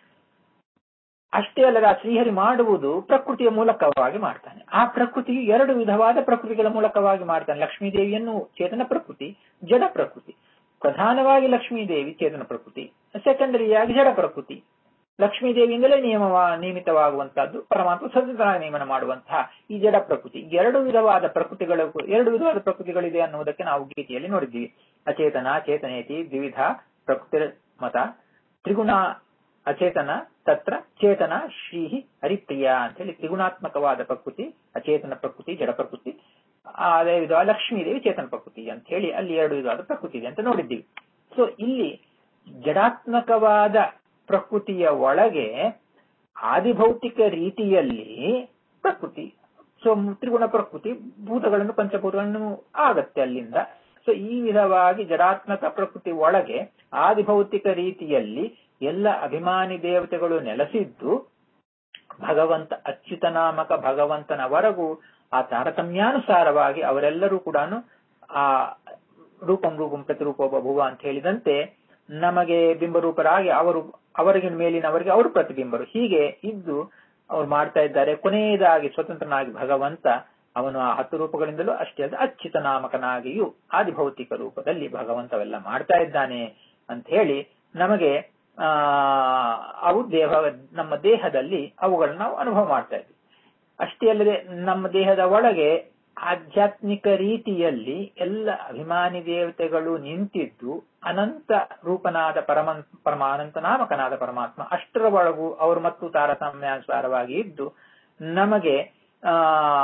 ಅಷ್ಟೇ ಅಲ್ಲದೆ ಆ ಶ್ರೀಹರಿ ಮಾಡುವುದು ಪ್ರಕೃತಿಯ ಮೂಲಕವಾಗಿ ಮಾಡ್ತಾನೆ ಆ ಪ್ರಕೃತಿ ಎರಡು ವಿಧವಾದ ಪ್ರಕೃತಿಗಳ ಮೂಲಕವಾಗಿ ಮಾಡ್ತಾನೆ ಲಕ್ಷ್ಮೀದೇವಿಯನ್ನು ಚೇತನ ಪ್ರಕೃತಿ ಜಡ ಪ್ರಕೃತಿ ಪ್ರಧಾನವಾಗಿ ಲಕ್ಷ್ಮೀದೇವಿ ಚೇತನ ಪ್ರಕೃತಿ ಸೆಕೆಂಡರಿಯಾಗಿ ಜಡ ಪ್ರಕೃತಿ ಲಕ್ಷ್ಮೀದೇವಿಯಿಂದಲೇ ನಿಯಮ ನಿಯಮಿತವಾಗುವಂತಹದ್ದು ಪರಮಾತ್ಮ ಸ್ವತಂತ್ರನಾಗಿ ನೇಮನ ಮಾಡುವಂತಹ ಈ ಜಡ ಪ್ರಕೃತಿ ಎರಡು ವಿಧವಾದ ಪ್ರಕೃತಿಗಳು ಎರಡು ವಿಧವಾದ ಪ್ರಕೃತಿಗಳಿದೆ ಅನ್ನುವುದಕ್ಕೆ ನಾವು ಗೀತೆಯಲ್ಲಿ ನೋಡಿದ್ದೀವಿ ಅಚೇತನ ಚೇತನೇತಿ ದ್ವಿವಿಧ ಪ್ರಕೃತಿ ಮತ ತ್ರಿಗುಣ ಅಚೇತನ ತತ್ರ ಚೇತನ ಶ್ರೀ ಹರಿಪ್ರಿಯ ಅಂತ ಹೇಳಿ ತ್ರಿಗುಣಾತ್ಮಕವಾದ ಪ್ರಕೃತಿ ಅಚೇತನ ಪ್ರಕೃತಿ ಜಡ ಪ್ರಕೃತಿ ಅದೇ ವಿಧವಾದ ಲಕ್ಷ್ಮೀದೇವಿ ಚೇತನ ಪ್ರಕೃತಿ ಅಂತ ಹೇಳಿ ಅಲ್ಲಿ ಎರಡು ವಿಧವಾದ ಪ್ರಕೃತಿ ಇದೆ ಅಂತ ನೋಡಿದ್ದೀವಿ ಸೊ ಇಲ್ಲಿ ಜಡಾತ್ಮಕವಾದ ಪ್ರಕೃತಿಯ ಒಳಗೆ ಆದಿಭೌತಿಕ ರೀತಿಯಲ್ಲಿ ಪ್ರಕೃತಿ ಸೊ ತ್ರಿಗುಣ ಪ್ರಕೃತಿ ಭೂತಗಳನ್ನು ಪಂಚಭೂತಗಳನ್ನು ಆಗತ್ತೆ ಅಲ್ಲಿಂದ ಸೊ ಈ ವಿಧವಾಗಿ ಜಡಾತ್ಮಕ ಪ್ರಕೃತಿ ಒಳಗೆ ಆದಿಭೌತಿಕ ರೀತಿಯಲ್ಲಿ ಎಲ್ಲ ಅಭಿಮಾನಿ ದೇವತೆಗಳು ನೆಲೆಸಿದ್ದು ಭಗವಂತ ಅಚ್ಯುತನಾಮಕ ಭಗವಂತನವರೆಗೂ ಆ ತಾರತಮ್ಯಾನುಸಾರವಾಗಿ ಅವರೆಲ್ಲರೂ ಕೂಡ ಆ ರೂಪಂ ರೂಪಂ ಪ್ರತಿರೂಪ ಭುವ ಅಂತ ಹೇಳಿದಂತೆ ನಮಗೆ ಬಿಂಬರೂಪರಾಗಿ ಅವರು ಅವರಿಗೆ ಮೇಲಿನವರಿಗೆ ಅವರು ಪ್ರತಿಬಿಂಬರು ಹೀಗೆ ಇದ್ದು ಅವ್ರು ಮಾಡ್ತಾ ಇದ್ದಾರೆ ಕೊನೆಯದಾಗಿ ಸ್ವತಂತ್ರನಾಗಿ ಭಗವಂತ ಅವನು ಆ ಹತ್ತು ರೂಪಗಳಿಂದಲೂ ಅಷ್ಟೇ ಅಲ್ಲದೆ ಅಚ್ಯುತ ನಾಮಕನಾಗಿಯೂ ಆದಿಭೌತಿಕ ರೂಪದಲ್ಲಿ ಭಗವಂತವೆಲ್ಲ ಮಾಡ್ತಾ ಇದ್ದಾನೆ ಅಂತ ಹೇಳಿ ನಮಗೆ ಆ ಅವು ದೇಹ ನಮ್ಮ ದೇಹದಲ್ಲಿ ಅವುಗಳನ್ನ ನಾವು ಅನುಭವ ಮಾಡ್ತಾ ಇದ್ವಿ ಅಷ್ಟೇ ಅಲ್ಲದೆ ನಮ್ಮ ದೇಹದ ಒಳಗೆ ಆಧ್ಯಾತ್ಮಿಕ ರೀತಿಯಲ್ಲಿ ಎಲ್ಲ ಅಭಿಮಾನಿ ದೇವತೆಗಳು ನಿಂತಿದ್ದು ಅನಂತ ರೂಪನಾದ ಪರಮ ಪರಮ ಅನಂತ ನಾಮಕನಾದ ಪರಮಾತ್ಮ ಅಷ್ಟರ ಒಳಗೂ ಅವರು ಮತ್ತು ತಾರತಮ್ಯಾನುಸಾರವಾಗಿ ಇದ್ದು ನಮಗೆ ಆ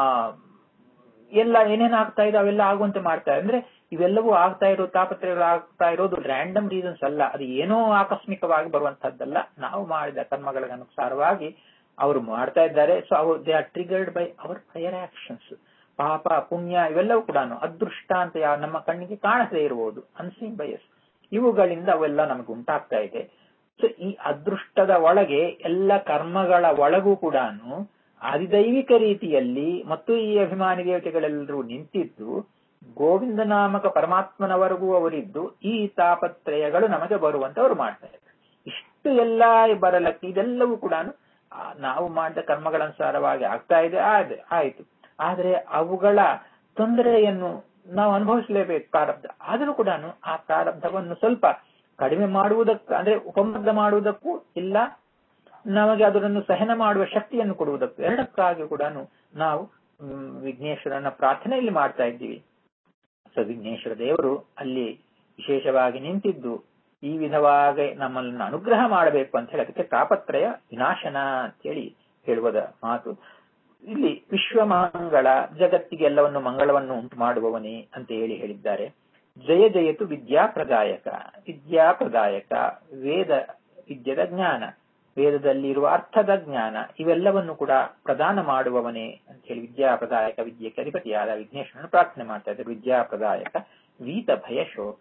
ಎಲ್ಲ ಏನೇನು ಆಗ್ತಾ ಇದೆ ಅವೆಲ್ಲ ಆಗುವಂತೆ ಮಾಡ್ತಾರೆ ಅಂದ್ರೆ ಇವೆಲ್ಲವೂ ಆಗ್ತಾ ಇರೋ ತಾಪತ್ರಯಗಳು ಆಗ್ತಾ ಇರೋದು ರ್ಯಾಂಡಮ್ ರೀಸನ್ಸ್ ಅಲ್ಲ ಅದು ಏನೋ ಆಕಸ್ಮಿಕವಾಗಿ ಬರುವಂತಹದ್ದಲ್ಲ ನಾವು ಮಾಡಿದ ಕರ್ಮಗಳ ಅನುಸಾರವಾಗಿ ಅವರು ಮಾಡ್ತಾ ಇದ್ದಾರೆ ಸೊ ಅವರು they are triggered by our fire actions ಪಾಪ ಪುಣ್ಯ ಇವೆಲ್ಲವೂ ಕೂಡ ಅದೃಷ್ಟ ಅಂತ ಯಾವ ನಮ್ಮ ಕಣ್ಣಿಗೆ ಕಾಣದೇ ಇರಬಹುದು ಅನ್ಸೀನ್ ಬಯಸ್ ಇವುಗಳಿಂದ ಅವೆಲ್ಲ ನಮಗೆ ಉಂಟಾಗ್ತಾ ಇದೆ ಸೊ ಈ ಅದೃಷ್ಟದ ಒಳಗೆ ಎಲ್ಲ ಕರ್ಮಗಳ ಒಳಗೂ ಕೂಡ ಆದಿದೈವಿಕ ರೀತಿಯಲ್ಲಿ ಮತ್ತು ಈ ಅಭಿಮಾನಿ ದೇವತೆಗಳೆಲ್ಲರೂ ನಿಂತಿದ್ದು ಗೋವಿಂದ ನಾಮಕ ಪರಮಾತ್ಮನವರೆಗೂ ಅವರಿದ್ದು ಈ ತಾಪತ್ರಯಗಳು ನಮಗೆ ಬರುವಂತೆ ಅವರು ಮಾಡ್ತಾ ಇದ್ದಾರೆ ಇಷ್ಟು ಎಲ್ಲ ಬರಲಕ್ಕೆ ಇದೆಲ್ಲವೂ ಕೂಡ ನಾವು ಮಾಡಿದ ಕರ್ಮಗಳನುಸಾರವಾಗಿ ಆಗ್ತಾ ಇದೆ ಆಯ್ತು ಆದ್ರೆ ಅವುಗಳ ತೊಂದರೆಯನ್ನು ನಾವು ಅನುಭವಿಸಲೇಬೇಕು ಪ್ರಾರಬ್ಧ ಆದರೂ ಕೂಡ ಆ ಪ್ರಾರಬ್ಧವನ್ನು ಸ್ವಲ್ಪ ಕಡಿಮೆ ಮಾಡುವುದಕ್ಕೆ ಅಂದ್ರೆ ಉಪಮರ್ದ ಮಾಡುವುದಕ್ಕೂ ಇಲ್ಲ ನಮಗೆ ಅದನ್ನು ಸಹನ ಮಾಡುವ ಶಕ್ತಿಯನ್ನು ಕೊಡುವುದಕ್ಕೂ ಎರಡಕ್ಕಾಗಿ ಕೂಡ ನಾವು ವಿಘ್ನೇಶ್ವರನ ಪ್ರಾರ್ಥನೆಯಲ್ಲಿ ಮಾಡ್ತಾ ಇದ್ದೀವಿ ಸೊ ವಿಘ್ನೇಶ್ವರ ದೇವರು ಅಲ್ಲಿ ವಿಶೇಷವಾಗಿ ನಿಂತಿದ್ದು ಈ ವಿಧವಾಗಿ ನಮ್ಮನ್ನು ಅನುಗ್ರಹ ಮಾಡಬೇಕು ಅಂತ ಹೇಳಿ ಅದಕ್ಕೆ ತಾಪತ್ರಯ ವಿನಾಶನ ಅಂತ ಹೇಳಿ ಹೇಳುವುದ ಮಾತು ಇಲ್ಲಿ ವಿಶ್ವಮಂಗಳ ಜಗತ್ತಿಗೆ ಎಲ್ಲವನ್ನು ಮಂಗಳವನ್ನು ಉಂಟು ಮಾಡುವವನೇ ಅಂತ ಹೇಳಿ ಹೇಳಿದ್ದಾರೆ ಜಯ ಜಯತು ವಿದ್ಯಾ ಪ್ರದಾಯಕ ವಿದ್ಯಾ ಪ್ರದಾಯಕ ವೇದ ವಿದ್ಯದ ಜ್ಞಾನ ವೇದದಲ್ಲಿರುವ ಅರ್ಥದ ಜ್ಞಾನ ಇವೆಲ್ಲವನ್ನು ಕೂಡ ಪ್ರದಾನ ಮಾಡುವವನೇ ಅಂತ ಹೇಳಿ ವಿದ್ಯಾ ಪ್ರದಾಯಕ ವಿದ್ಯೆಗೆ ಅಧಿಪತಿಯಾದ ವಿಘ್ನೇಶ್ವರನ ಪ್ರಾರ್ಥನೆ ಮಾಡ್ತಾ ಇದ್ದಾರೆ ವಿದ್ಯಾ ಪ್ರದಾಯಕ ವೀತ ಭಯ ಶೋಕ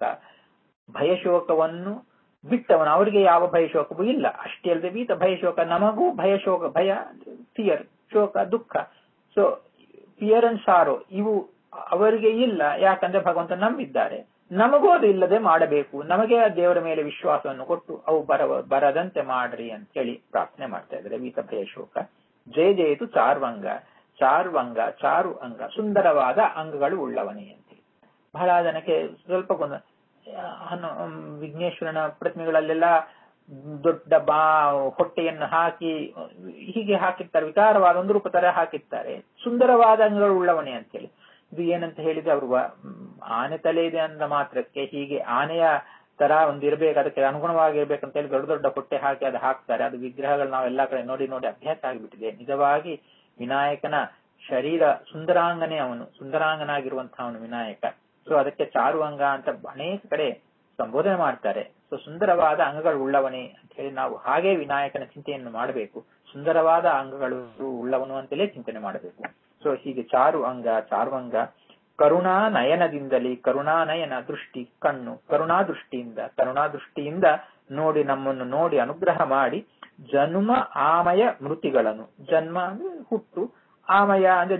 ಭಯಶೋಕವನ್ನು ಬಿಟ್ಟವನು ಅವರಿಗೆ ಯಾವ ಭಯಶೋಕವೂ ಇಲ್ಲ ಅಷ್ಟೇ ಅಲ್ಲದೆ ವೀತ ಭಯಶೋಕ ನಮಗೂ ಭಯಶೋಕ ಭಯ ಫಿಯರ್ ಶೋಕ ದುಃಖ ಸೊ ಫಿಯರ್ ಅಂಡ್ ಸಾರೋ ಇವು ಅವರಿಗೆ ಇಲ್ಲ ಯಾಕಂದ್ರೆ ಭಗವಂತ ನಂಬಿದ್ದಾರೆ ನಮಗೂ ಅದು ಇಲ್ಲದೆ ಮಾಡಬೇಕು ನಮಗೆ ಆ ದೇವರ ಮೇಲೆ ವಿಶ್ವಾಸವನ್ನು ಕೊಟ್ಟು ಅವು ಬರ ಬರದಂತೆ ಮಾಡ್ರಿ ಅಂತ ಹೇಳಿ ಪ್ರಾರ್ಥನೆ ಮಾಡ್ತಾ ಇದ್ದಾರೆ ವೀತ ಭಯ ಶೋಕ ಜಯ ಜಯತು ಚಾರ್ವಂಗ ಚಾರ್ವಂಗ ಚಾರು ಅಂಗ ಸುಂದರವಾದ ಅಂಗಗಳು ಉಳ್ಳವನೇ ಅಂತ ಬಹಳ ಜನಕ್ಕೆ ಸ್ವಲ್ಪ ಗೊಂದ ಹನು ವಿಘ್ನೇಶ್ವರನ ಪ್ರತಿಮೆಗಳಲ್ಲೆಲ್ಲ ದೊಡ್ಡ ಬಾ ಹೊಟ್ಟೆಯನ್ನು ಹಾಕಿ ಹೀಗೆ ಹಾಕಿರ್ತಾರೆ ವಿಕಾರವಾದ ಒಂದು ರೂಪ ತರ ಹಾಕಿರ್ತಾರೆ ಸುಂದರವಾದ ಅಂಗಗಳು ಉಳ್ಳವನೇ ಅಂತೇಳಿ ಇದು ಏನಂತ ಹೇಳಿದ್ರೆ ಅವರು ಆನೆ ತಲೆ ಇದೆ ಅಂದ ಮಾತ್ರಕ್ಕೆ ಹೀಗೆ ಆನೆಯ ತರ ಒಂದು ಇರ್ಬೇಕು ಅದಕ್ಕೆ ಅನುಗುಣವಾಗಿರ್ಬೇಕಂತ ಹೇಳಿ ದೊಡ್ಡ ದೊಡ್ಡ ಹೊಟ್ಟೆ ಹಾಕಿ ಅದು ಹಾಕ್ತಾರೆ ಅದು ವಿಗ್ರಹಗಳು ನಾವು ಎಲ್ಲಾ ಕಡೆ ನೋಡಿ ನೋಡಿ ಅಭ್ಯಾಸ ಆಗಿಬಿಟ್ಟಿದೆ ನಿಜವಾಗಿ ವಿನಾಯಕನ ಶರೀರ ಸುಂದರಾಂಗನೇ ಅವನು ಸುಂದರಾಂಗನಾಗಿರುವಂತಹ ಅವನು ವಿನಾಯಕ ಸೊ ಅದಕ್ಕೆ ಚಾರುವಂಗ ಅಂತ ಅನೇಕ ಕಡೆ ಸಂಬೋಧನೆ ಮಾಡ್ತಾರೆ ಸೊ ಸುಂದರವಾದ ಅಂಗಗಳು ಉಳ್ಳವನೇ ಅಂತ ಹೇಳಿ ನಾವು ಹಾಗೆ ವಿನಾಯಕನ ಚಿಂತೆಯನ್ನು ಮಾಡಬೇಕು ಸುಂದರವಾದ ಅಂಗಗಳು ಉಳ್ಳವನು ಅಂತಲೇ ಚಿಂತನೆ ಮಾಡಬೇಕು ಸೊ ಹೀಗೆ ಚಾರು ಅಂಗ ಚಾರುವಂಗ ಕರುಣಾ ನಯನದಿಂದಲೇ ಕರುಣಾ ನಯನ ದೃಷ್ಟಿ ಕಣ್ಣು ಕರುಣಾ ದೃಷ್ಟಿಯಿಂದ ಕರುಣಾ ದೃಷ್ಟಿಯಿಂದ ನೋಡಿ ನಮ್ಮನ್ನು ನೋಡಿ ಅನುಗ್ರಹ ಮಾಡಿ ಜನ್ಮ ಆಮಯ ಮೃತಿಗಳನ್ನು ಜನ್ಮ ಅಂದ್ರೆ ಹುಟ್ಟು ಆಮಯ ಅಂದ್ರೆ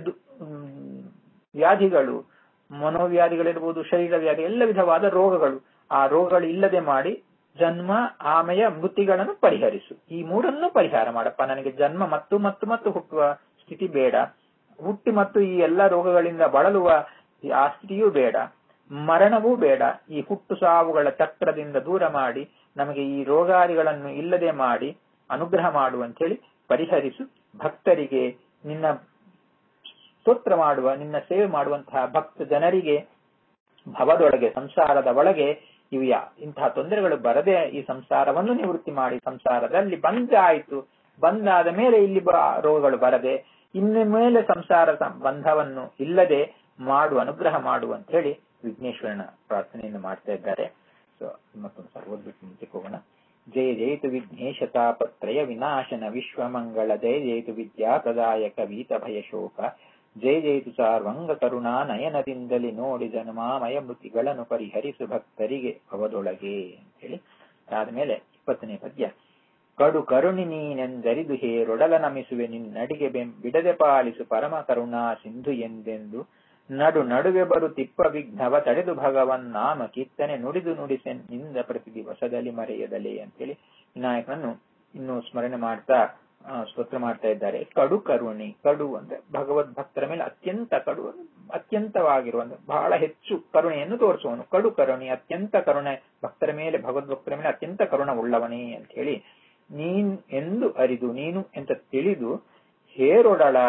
ವ್ಯಾಧಿಗಳು ಮನೋವ್ಯಾಧಿಗಳಿರ್ಬೋದು ಶರೀರ ವ್ಯಾಧಿ ಎಲ್ಲ ವಿಧವಾದ ರೋಗಗಳು ಆ ರೋಗಗಳು ಇಲ್ಲದೆ ಮಾಡಿ ಜನ್ಮ ಆಮಯ ಮೃತಿಗಳನ್ನು ಪರಿಹರಿಸು ಈ ಮೂರನ್ನು ಪರಿಹಾರ ಮಾಡಪ್ಪ ನನಗೆ ಜನ್ಮ ಮತ್ತು ಮತ್ತು ಮತ್ತು ಹುಟ್ಟುವ ಸ್ಥಿತಿ ಬೇಡ ಹುಟ್ಟಿ ಮತ್ತು ಈ ಎಲ್ಲ ರೋಗಗಳಿಂದ ಬಳಲುವ ಆ ಸ್ಥಿತಿಯೂ ಬೇಡ ಮರಣವೂ ಬೇಡ ಈ ಹುಟ್ಟು ಸಾವುಗಳ ಚಕ್ರದಿಂದ ದೂರ ಮಾಡಿ ನಮಗೆ ಈ ರೋಗಾದಿಗಳನ್ನು ಇಲ್ಲದೆ ಮಾಡಿ ಅನುಗ್ರಹ ಮಾಡು ಅಂತೇಳಿ ಪರಿಹರಿಸು ಭಕ್ತರಿಗೆ ನಿನ್ನ ಸ್ತೋತ್ರ ಮಾಡುವ ನಿನ್ನ ಸೇವೆ ಮಾಡುವಂತಹ ಭಕ್ತ ಜನರಿಗೆ ಭವದೊಳಗೆ ಸಂಸಾರದ ಒಳಗೆ ಇವು ಇಂತಹ ತೊಂದರೆಗಳು ಬರದೆ ಈ ಸಂಸಾರವನ್ನು ನಿವೃತ್ತಿ ಮಾಡಿ ಸಂಸಾರದಲ್ಲಿ ಬಂದಾಯಿತು ಬಂದಾದ ಮೇಲೆ ಇಲ್ಲಿ ರೋಗಗಳು ಬರದೆ ಇನ್ನು ಮೇಲೆ ಸಂಸಾರ ಬಂಧವನ್ನು ಇಲ್ಲದೆ ಮಾಡು ಅನುಗ್ರಹ ಮಾಡು ಅಂತ ಹೇಳಿ ವಿಘ್ನೇಶ್ವರನ ಪ್ರಾರ್ಥನೆಯನ್ನು ಮಾಡ್ತಾ ಇದ್ದಾರೆ ಸೊ ಮತ್ತೊಂದು ಸಲ ಓದ್ಬಿಟ್ಟು ಮುಂಚೆ ಹೋಗೋಣ ಜಯ ಜಯತು ವಿಘ್ನೇಶ ತಾಪತ್ರಯ ವಿನಾಶನ ವಿಶ್ವಮಂಗಳ ಜಯ ಜಯತು ವಿದ್ಯಾ ಪ್ರದಾಯಕ ವೀತ ಭಯ ಶೋಕ ಜಯ ಜಯತು ಸಾರ್ವಂಗ ಕರುಣಾ ನಯನದಿಂದಲೇ ನೋಡಿ ಜನ್ಮಾಮಯ ಮೃತಿಗಳನ್ನು ಪರಿಹರಿಸು ಭಕ್ತರಿಗೆ ಅವದೊಳಗೆ ಅಂತೇಳಿ ಆದ್ಮೇಲೆ ಇಪ್ಪತ್ತನೇ ಪದ್ಯ ಕಡು ಕರುಣಿ ನೀನೆಂದರಿದು ಹೇರೊಡಲ ನಮಿಸುವೆ ನಿನ್ನಡಿಗೆ ಬೆಂ ಬಿಡದೆ ಪಾಲಿಸು ಪರಮ ಕರುಣಾ ಸಿಂಧು ಎಂದೆಂದು ನಡು ನಡುವೆ ಬರು ತಿಪ್ಪ ವಿಘ್ನವ ತಡೆದು ಭಗವನ್ ನಾಮ ಕೀರ್ತನೆ ನುಡಿದು ನುಡಿಸೆ ನಿಂದ ಪ್ರತಿ ದಿವಸದಲ್ಲಿ ಮರೆಯದಲೆ ಅಂತೇಳಿ ವಿನಾಯಕನನ್ನು ಇನ್ನು ಸ್ಮರಣೆ ಮಾಡ್ತಾ ಸ್ತೋತ್ರ ಮಾಡ್ತಾ ಇದ್ದಾರೆ ಕಡು ಕರುಣಿ ಕಡು ಅಂದ್ರೆ ಭಗವದ್ ಭಕ್ತರ ಮೇಲೆ ಅತ್ಯಂತ ಕಡು ಅತ್ಯಂತವಾಗಿರುವ ಬಹಳ ಹೆಚ್ಚು ಕರುಣೆಯನ್ನು ತೋರಿಸುವನು ಕಡು ಕರುಣಿ ಅತ್ಯಂತ ಕರುಣೆ ಭಕ್ತರ ಮೇಲೆ ಭಗವದ್ ಭಕ್ತರ ಮೇಲೆ ಅತ್ಯಂತ ಕರುಣ ಉಳ್ಳವನೇ ಅಂತ ಹೇಳಿ ನೀನ್ ಎಂದು ಅರಿದು ನೀನು ಅಂತ ತಿಳಿದು ಹೇರೊಡಳ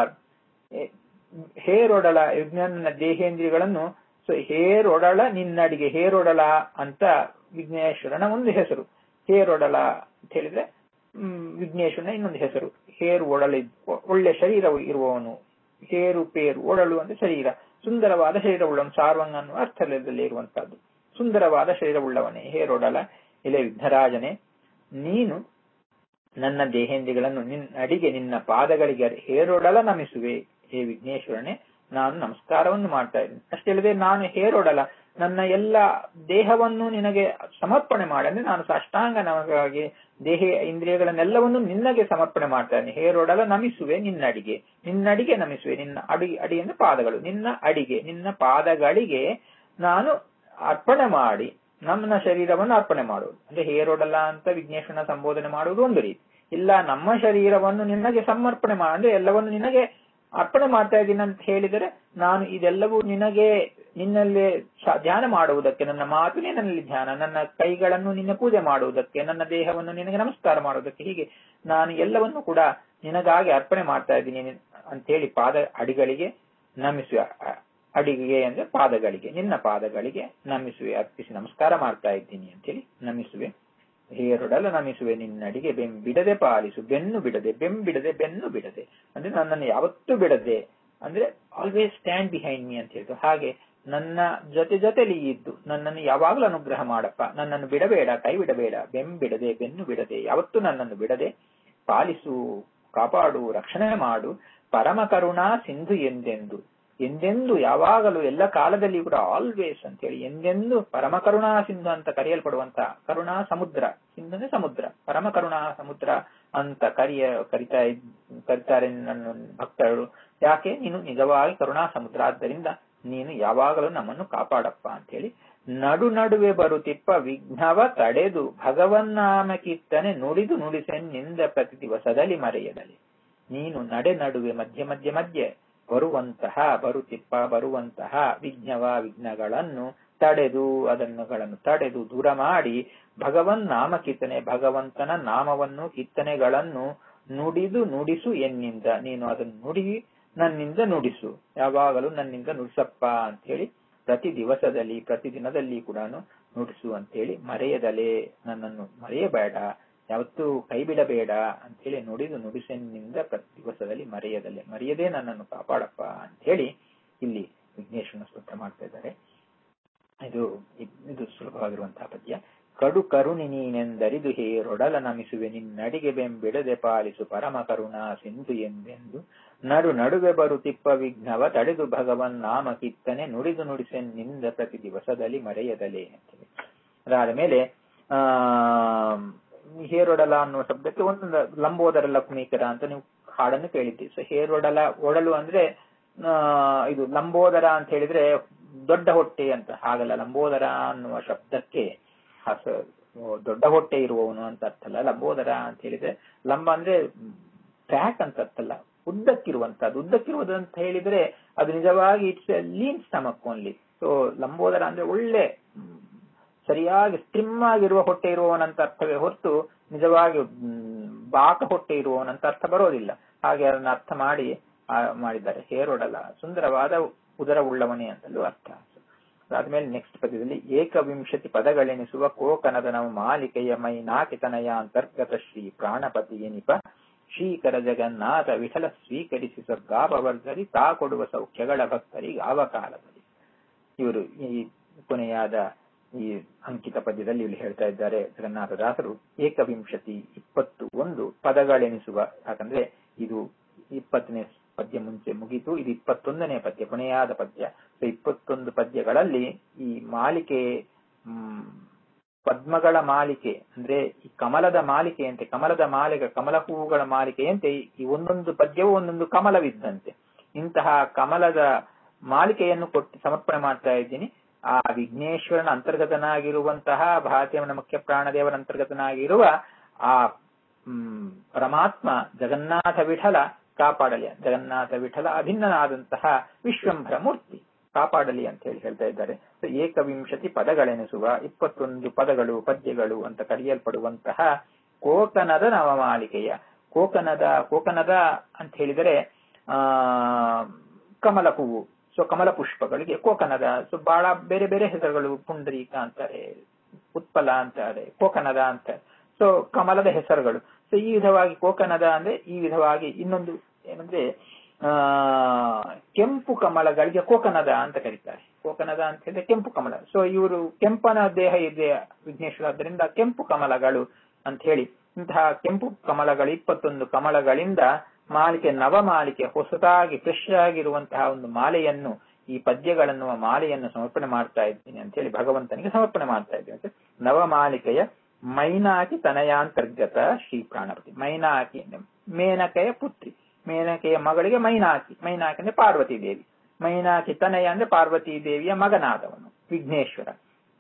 ಹೇರೊಡಳ ವಿಜ್ಞಾನ ದೇಹೇಂದ್ರಿಯಗಳನ್ನು ಸೊ ಹೇರೊಡಳ ನಿನ್ನಡಿಗೆ ಹೇರೊಡಳ ಅಂತ ವಿಘ್ನೇಶ್ವರನ ಒಂದು ಹೆಸರು ಹೇರೊಡಳ ಅಂತ ಹೇಳಿದ್ರೆ ವಿಘ್ನೇಶ್ವರನ ಇನ್ನೊಂದು ಹೆಸರು ಹೇರು ಒಡಲ ಒಳ್ಳೆ ಶರೀರ ಇರುವವನು ಹೇರು ಪೇರು ಒಡಲು ಅಂದ್ರೆ ಶರೀರ ಸುಂದರವಾದ ಶರೀರ ಉಳ್ಳವನು ಸಾರ್ವಂಗ ಅನ್ನುವ ಅರ್ಥದಲ್ಲಿ ಇರುವಂತಹದ್ದು ಸುಂದರವಾದ ಶರೀರ ಉಳ್ಳವನೇ ಹೇರೊಡಲ ಇಲೆ ವಿಘ್ನರಾಜನೇ ನೀನು ನನ್ನ ದೇಹೇಂದ್ರಿಗಳನ್ನು ನಿನ್ನ ಅಡಿಗೆ ನಿನ್ನ ಪಾದಗಳಿಗೆ ಹೇರೊಡಲ ನಮಿಸುವೆ ಹೇ ವಿಘ್ನೇಶ್ವರನೇ ನಾನು ನಮಸ್ಕಾರವನ್ನು ಮಾಡ್ತಾ ಇದ್ದೀನಿ ಅಷ್ಟೇ ನಾನು ಹೇರೊಡಲ ನನ್ನ ಎಲ್ಲ ದೇಹವನ್ನು ನಿನಗೆ ಸಮರ್ಪಣೆ ಮಾಡಿ ನಾನು ಸಾಷ್ಟಾಂಗ ನಮಗಾಗಿ ದೇಹ ಇಂದ್ರಿಯಗಳನ್ನೆಲ್ಲವನ್ನು ನಿನ್ನಗೆ ಸಮರ್ಪಣೆ ಮಾಡ್ತಾ ಇದ್ದೀನಿ ಹೇರೊಡಲ ನಮಿಸುವೆ ನಿನ್ನಡಿಗೆ ನಿನ್ನಡಿಗೆ ನಮಿಸುವೆ ನಿನ್ನ ಅಡಿ ಅಡಿ ಅಂದ್ರೆ ಪಾದಗಳು ನಿನ್ನ ಅಡಿಗೆ ನಿನ್ನ ಪಾದಗಳಿಗೆ ನಾನು ಅರ್ಪಣೆ ಮಾಡಿ ನನ್ನ ಶರೀರವನ್ನು ಅರ್ಪಣೆ ಮಾಡುವುದು ಅಂದ್ರೆ ಹೇರೊಡಲ ಅಂತ ವಿಘ್ನೇಶ್ವರನ ಸಂಬೋಧನೆ ಮಾಡುವುದು ಒಂದು ರೀತಿ ಇಲ್ಲ ನಮ್ಮ ಶರೀರವನ್ನು ನಿನಗೆ ಸಮರ್ಪಣೆ ಮಾಡಿ ಅಂದ್ರೆ ಎಲ್ಲವನ್ನು ನಿನಗೆ ಅರ್ಪಣೆ ಮಾಡ್ತಾ ಇದ್ದೀನಿ ಅಂತ ಹೇಳಿದರೆ ನಾನು ಇದೆಲ್ಲವೂ ನಿನಗೆ ನಿನ್ನಲ್ಲಿ ಧ್ಯಾನ ಮಾಡುವುದಕ್ಕೆ ನನ್ನ ಮಾತು ನಿನ್ನಲ್ಲಿ ಧ್ಯಾನ ನನ್ನ ಕೈಗಳನ್ನು ನಿನ್ನ ಪೂಜೆ ಮಾಡುವುದಕ್ಕೆ ನನ್ನ ದೇಹವನ್ನು ನಿನಗೆ ನಮಸ್ಕಾರ ಮಾಡುವುದಕ್ಕೆ ಹೀಗೆ ನಾನು ಎಲ್ಲವನ್ನು ಕೂಡ ನಿನಗಾಗಿ ಅರ್ಪಣೆ ಮಾಡ್ತಾ ಇದ್ದೀನಿ ಅಂತ ಹೇಳಿ ಪಾದ ಅಡಿಗಳಿಗೆ ನಮಿಸುವ ಅಡಿಗೆ ಅಂದ್ರೆ ಪಾದಗಳಿಗೆ ನಿನ್ನ ಪಾದಗಳಿಗೆ ನಮಿಸುವೆ ಅರ್ಪಿಸಿ ನಮಸ್ಕಾರ ಮಾಡ್ತಾ ಇದ್ದೀನಿ ಅಂತೇಳಿ ನಮಿಸುವೆ ಹೇರೊಡಲ ನಮಿಸುವೆ ನಿನ್ನಡಿಗೆ ಬೆಂ ಬಿಡದೆ ಪಾಲಿಸು ಬೆನ್ನು ಬಿಡದೆ ಬೆಂ ಬಿಡದೆ ಬೆನ್ನು ಬಿಡದೆ ಅಂದ್ರೆ ನನ್ನನ್ನು ಯಾವತ್ತೂ ಬಿಡದೆ ಅಂದ್ರೆ ಆಲ್ವೇಸ್ ಸ್ಟ್ಯಾಂಡ್ ಬಿಹೈಂಡ್ ಮೀ ಅಂತ ಹೇಳಿದ್ರು ಹಾಗೆ ನನ್ನ ಜೊತೆ ಜೊತೆಲಿ ಇದ್ದು ನನ್ನನ್ನು ಯಾವಾಗಲೂ ಅನುಗ್ರಹ ಮಾಡಪ್ಪ ನನ್ನನ್ನು ಬಿಡಬೇಡ ಕೈ ಬಿಡಬೇಡ ಬೆಂ ಬಿಡದೆ ಬೆನ್ನು ಬಿಡದೆ ಯಾವತ್ತೂ ನನ್ನನ್ನು ಬಿಡದೆ ಪಾಲಿಸು ಕಾಪಾಡು ರಕ್ಷಣೆ ಮಾಡು ಪರಮ ಕರುಣಾ ಸಿಂಧು ಎಂದೆಂದು ಎಂದೆಂದು ಯಾವಾಗಲೂ ಎಲ್ಲ ಕಾಲದಲ್ಲಿ ಕೂಡ ಆಲ್ವೇಸ್ ಅಂತೇಳಿ ಎಂದೆಂದು ಪರಮ ಕರುಣಾ ಸಿಂಧು ಅಂತ ಕರೆಯಲ್ಪಡುವಂತ ಕರುಣಾ ಸಮುದ್ರ ಸಿಂಧು ಅಂದ್ರೆ ಸಮುದ್ರ ಪರಮ ಕರುಣಾ ಸಮುದ್ರ ಅಂತ ಕರಿಯ ಕರಿತಾ ಕರಿತಾರೆ ನನ್ನ ಭಕ್ತರು ಯಾಕೆ ನೀನು ನಿಜವಾಗಿ ಕರುಣಾ ಸಮುದ್ರ ಆದ್ದರಿಂದ ನೀನು ಯಾವಾಗಲೂ ನಮ್ಮನ್ನು ಕಾಪಾಡಪ್ಪ ಅಂತ ಹೇಳಿ ನಡು ನಡುವೆ ಬರುತ್ತಿಪ್ಪ ವಿಘ್ನವ ತಡೆದು ಭಗವನ್ನಾಮ ಕೀರ್ತನೆ ನುಡಿದು ನುಡಿಸೆನ್ನಿಂದ ಪ್ರತಿ ದಿವಸದಲ್ಲಿ ಮರೆಯದಲ್ಲಿ ನೀನು ನಡೆ ನಡುವೆ ಮಧ್ಯ ಮಧ್ಯ ಮಧ್ಯೆ ಬರುವಂತಹ ಬರುತ್ತಿಪ್ಪ ಬರುವಂತಹ ವಿಘ್ನವ ವಿಘ್ನಗಳನ್ನು ತಡೆದು ಅದನ್ನುಗಳನ್ನು ತಡೆದು ದೂರ ಮಾಡಿ ಭಗವನ್ ನಾಮ ಕೀರ್ತನೆ ಭಗವಂತನ ನಾಮವನ್ನು ಕೀರ್ತನೆಗಳನ್ನು ನುಡಿದು ನುಡಿಸು ಎನ್ನಿಂದ ನೀನು ಅದನ್ನು ನುಡಿ ನನ್ನಿಂದ ನುಡಿಸು ಯಾವಾಗಲೂ ನನ್ನಿಂದ ನುಡಿಸಪ್ಪ ಅಂತ ಹೇಳಿ ಪ್ರತಿ ದಿವಸದಲ್ಲಿ ಪ್ರತಿ ದಿನದಲ್ಲಿ ಕೂಡ ನುಡಿಸು ಅಂತೇಳಿ ಮರೆಯದಲೇ ನನ್ನನ್ನು ಮರೆಯಬೇಡ ಯಾವತ್ತೂ ಕೈ ಬಿಡಬೇಡ ಅಂತೇಳಿ ನುಡಿದು ನುಡಿಸೆನ್ನಿಂದ ಪ್ರತಿ ದಿವಸದಲ್ಲಿ ಮರೆಯದಲೆ ಮರೆಯದೇ ನನ್ನನ್ನು ಕಾಪಾಡಪ್ಪ ಅಂತ ಹೇಳಿ ಇಲ್ಲಿ ವಿಘ್ನೇಶ್ವರನ ಸ್ತೋತ್ರ ಮಾಡ್ತಾ ಇದ್ದಾರೆ ಇದು ಇದು ಸುಲಭವಾಗಿರುವಂತಹ ಪದ್ಯ ಕಡು ಕರುಣಿ ನೀನೆಂದರಿದು ಹೇರೊಡಲ ನಮಿಸುವೆ ನಿನ್ನಡಿಗೆ ಬೆಂಬಿಡದೆ ಪಾಲಿಸು ಪರಮ ಕರುಣಾ ಸಿಂಧು ಎಂದೆಂದು ನಡು ನಡುವೆ ಬರುತ್ತಿಪ್ಪ ವಿಘ್ನವ ತಡೆದು ಭಗವನ್ ನಾಮ ಕಿತ್ತನೆ ನುಡಿದು ನುಡಿಸೆನ್ನಿಂದ ಪ್ರತಿ ದಿವಸದಲ್ಲಿ ಮರೆಯದಲೆ ಅಂತೇಳಿ ಅದಾದ ಮೇಲೆ ಆ ಹೇರೊಡಲ ಅನ್ನುವ ಶಬ್ದಕ್ಕೆ ಒಂದು ಲಂಬೋದರ ಲಕ್ಷ್ಮೀಕರ ಅಂತ ನೀವು ಹಾಡನ್ನು ಕೇಳಿದ್ದೀರಿ ಸೊ ಹೇರೊಡಲ ಒಡಲು ಅಂದ್ರೆ ಆ ಇದು ಲಂಬೋದರ ಅಂತ ಹೇಳಿದ್ರೆ ದೊಡ್ಡ ಹೊಟ್ಟೆ ಅಂತ ಹಾಗಲ್ಲ ಲಂಬೋದರ ಅನ್ನುವ ಶಬ್ದಕ್ಕೆ ಹಸ ದೊಡ್ಡ ಹೊಟ್ಟೆ ಇರುವವನು ಅಂತ ಅರ್ಥ ಅಲ್ಲ ಲಂಬೋದರ ಅಂತ ಹೇಳಿದ್ರೆ ಲಂಬ ಅಂದ್ರೆ ಫ್ಯಾಟ್ ಅಂತ ಅರ್ಥಲ್ಲ ಉದ್ದಕ್ಕಿರುವಂತದ್ದು ಉದ್ದಕ್ಕಿರುವುದು ಅಂತ ಹೇಳಿದ್ರೆ ಅದು ನಿಜವಾಗಿ it's lean stomach only so Lambodara ಅಂದ್ರೆ ಒಳ್ಳೆ ಸರಿಯಾಗಿ ಸ್ಟ್ರಿಮ್ ಆಗಿರುವ ಹೊಟ್ಟೆ ಇರುವವನಂತ ಅರ್ಥವೇ ಹೊರತು ನಿಜವಾಗಿ ಬಾಕ ಹೊಟ್ಟೆ ಇರುವವನಂತ ಅರ್ಥ ಬರೋದಿಲ್ಲ ಹಾಗೆ ಅದನ್ನ ಅರ್ಥ ಮಾಡಿ ಮಾಡಿದ್ದಾರೆ ಹೇರೊಡಲ ಸುಂದರವಾದ ಉದರ ಉಳ್ಳವನೇ ಅಂತಲೂ ಅರ್ಥ ಅದಾದ್ಮೇಲೆ ನೆಕ್ಸ್ಟ್ ಪದ್ಯದಲ್ಲಿ ಏಕವಿಂಶತಿ ಪದಗಳೆನಿಸುವ ಕೋಕನದ ನಮ್ಮ ಮಾಲಿಕೆಯ ಮೈ ನಾಕಿತನಯ ಅಂತರ್ಗತ ಶ್ರೀ ಪ್ರಾಣಪತಿ ಎನಿಪ ಶ್ರೀಕರ ಜಗನ್ನಾಥ ವಿಠಲ ಸ್ವೀಕರಿಸಿ ಸ್ವರ್ಗಾಪವರ್ಗರಿ ತಾ ಕೊಡುವ ಸೌಖ್ಯಗಳ ಭಕ್ತರಿಗೆ ಆವ ಕಾಲದಲ್ಲಿ ಇವರು ಈ ಕೊನೆಯಾದ ಈ ಅಂಕಿತ ಪದ್ಯದಲ್ಲಿ ಇಲ್ಲಿ ಹೇಳ್ತಾ ಇದ್ದಾರೆ ಜಗನ್ನಾಥದಾಸರು ಏಕವಿಂಶತಿ ಇಪ್ಪತ್ತು ಒಂದು ಪದಗಳೆನಿಸುವ ಯಾಕಂದ್ರೆ ಇದು ಇಪ್ಪತ್ತನೇ ಪದ್ಯ ಮುಂಚೆ ಮುಗಿತು ಇದು ಇಪ್ಪತ್ತೊಂದನೇ ಪದ್ಯ ಕೊನೆಯಾದ ಪದ್ಯ ಇಪ್ಪತ್ತೊಂದು ಪದ್ಯಗಳಲ್ಲಿ ಈ ಮಾಲಿಕೆ ಹ್ಮ್ ಪದ್ಮಗಳ ಮಾಲಿಕೆ ಅಂದ್ರೆ ಈ ಕಮಲದ ಮಾಲಿಕೆಯಂತೆ ಕಮಲದ ಮಾಲಿಕೆ ಕಮಲ ಹೂವುಗಳ ಮಾಲಿಕೆಯಂತೆ ಈ ಒಂದೊಂದು ಪದ್ಯವೂ ಒಂದೊಂದು ಕಮಲವಿದ್ದಂತೆ ಇಂತಹ ಕಮಲದ ಮಾಲಿಕೆಯನ್ನು ಕೊಟ್ಟು ಸಮರ್ಪಣೆ ಮಾಡ್ತಾ ಇದ್ದೀನಿ ಆ ವಿಘ್ನೇಶ್ವರನ ಅಂತರ್ಗತನಾಗಿರುವಂತಹ ಭಾರತೀಯನ ಮುಖ್ಯ ಪ್ರಾಣದೇವರ ಅಂತರ್ಗತನಾಗಿರುವ ಆ ಹ್ಮ್ ಪರಮಾತ್ಮ ಜಗನ್ನಾಥ ವಿಠಲ ಕಾಪಾಡಲಿ ಜಗನ್ನಾಥ ವಿಠಲ ಅಭಿನ್ನನಾದಂತಹ ವಿಶ್ವಂಭರ ಮೂರ್ತಿ ಕಾಪಾಡಲಿ ಅಂತ ಹೇಳಿ ಹೇಳ್ತಾ ಇದ್ದಾರೆ ಏಕವಿಂಶತಿ ಪದಗಳೆನಿಸುವ ಇಪ್ಪತ್ತೊಂದು ಪದಗಳು ಪದ್ಯಗಳು ಅಂತ ಕರೆಯಲ್ಪಡುವಂತಹ ಕೋಕನದ ನವಮಾಲಿಕೆಯ ಕೋಕನದ ಕೋಕನದ ಅಂತ ಹೇಳಿದರೆ ಆ ಕಮಲ ಹೂವು ಸೊ ಕಮಲ ಪುಷ್ಪಗಳಿಗೆ ಕೋಕನದ ಸೊ ಬಹಳ ಬೇರೆ ಬೇರೆ ಹೆಸರುಗಳು ಪುಂಡರೀಕ ಅಂತಾರೆ ಉತ್ಪಲ ಅಂತಾರೆ ಕೋಕನದ ಅಂತಾರೆ ಸೊ ಕಮಲದ ಹೆಸರುಗಳು ಸೊ ಈ ವಿಧವಾಗಿ ಕೋಕನದ ಅಂದ್ರೆ ಈ ವಿಧವಾಗಿ ಇನ್ನೊಂದು ಏನಂದ್ರೆ ಆ ಕೆಂಪು ಕಮಲಗಳಿಗೆ ಕೋಕನದ ಅಂತ ಕರೀತಾರೆ ಕೋಕನದ ಅಂತ ಹೇಳಿದ್ರೆ ಕೆಂಪು ಕಮಲ ಸೊ ಇವರು ಕೆಂಪನ ದೇಹ ಇದೆ ವಿಘ್ನೇಶ್ವರ ಆದ್ದರಿಂದ ಕೆಂಪು ಕಮಲಗಳು ಅಂತ ಹೇಳಿ ಇಂತಹ ಕೆಂಪು ಕಮಲಗಳು ಇಪ್ಪತ್ತೊಂದು ಕಮಲಗಳಿಂದ ಮಾಲಿಕೆ ನವಮಾಲಿಕೆ ಹೊಸದಾಗಿ ಫ್ರೆಶ್ ಆಗಿರುವಂತಹ ಒಂದು ಮಾಲೆಯನ್ನು ಈ ಪದ್ಯಗಳನ್ನು ಮಾಲೆಯನ್ನು ಸಮರ್ಪಣೆ ಮಾಡ್ತಾ ಇದ್ದೀನಿ ಅಂತ ಹೇಳಿ ಭಗವಂತನಿಗೆ ಸಮರ್ಪಣೆ ಮಾಡ್ತಾ ಇದ್ದೀನಿ ಅಂತ ನವಮಾಲಿಕೆಯ ಮೈನಾಕಿ ತನಯಾಂತರ್ಗತ ಶ್ರೀ ಪ್ರಾಣಪತಿ ಮೈನಾಕಿ ಮೇನಕೆಯ ಪುತ್ರಿ ಮೇನಕೆಯ ಮಗಳಿಗೆ ಮೈನಾಕಿ ಮೈನಾಕಿ ಅಂದ್ರೆ ಪಾರ್ವತಿ ದೇವಿ ಮೈನಾಕಿ ತನಯ ಅಂದ್ರೆ ಪಾರ್ವತಿ ದೇವಿಯ ಮಗನಾದವನು ವಿಘ್ನೇಶ್ವರ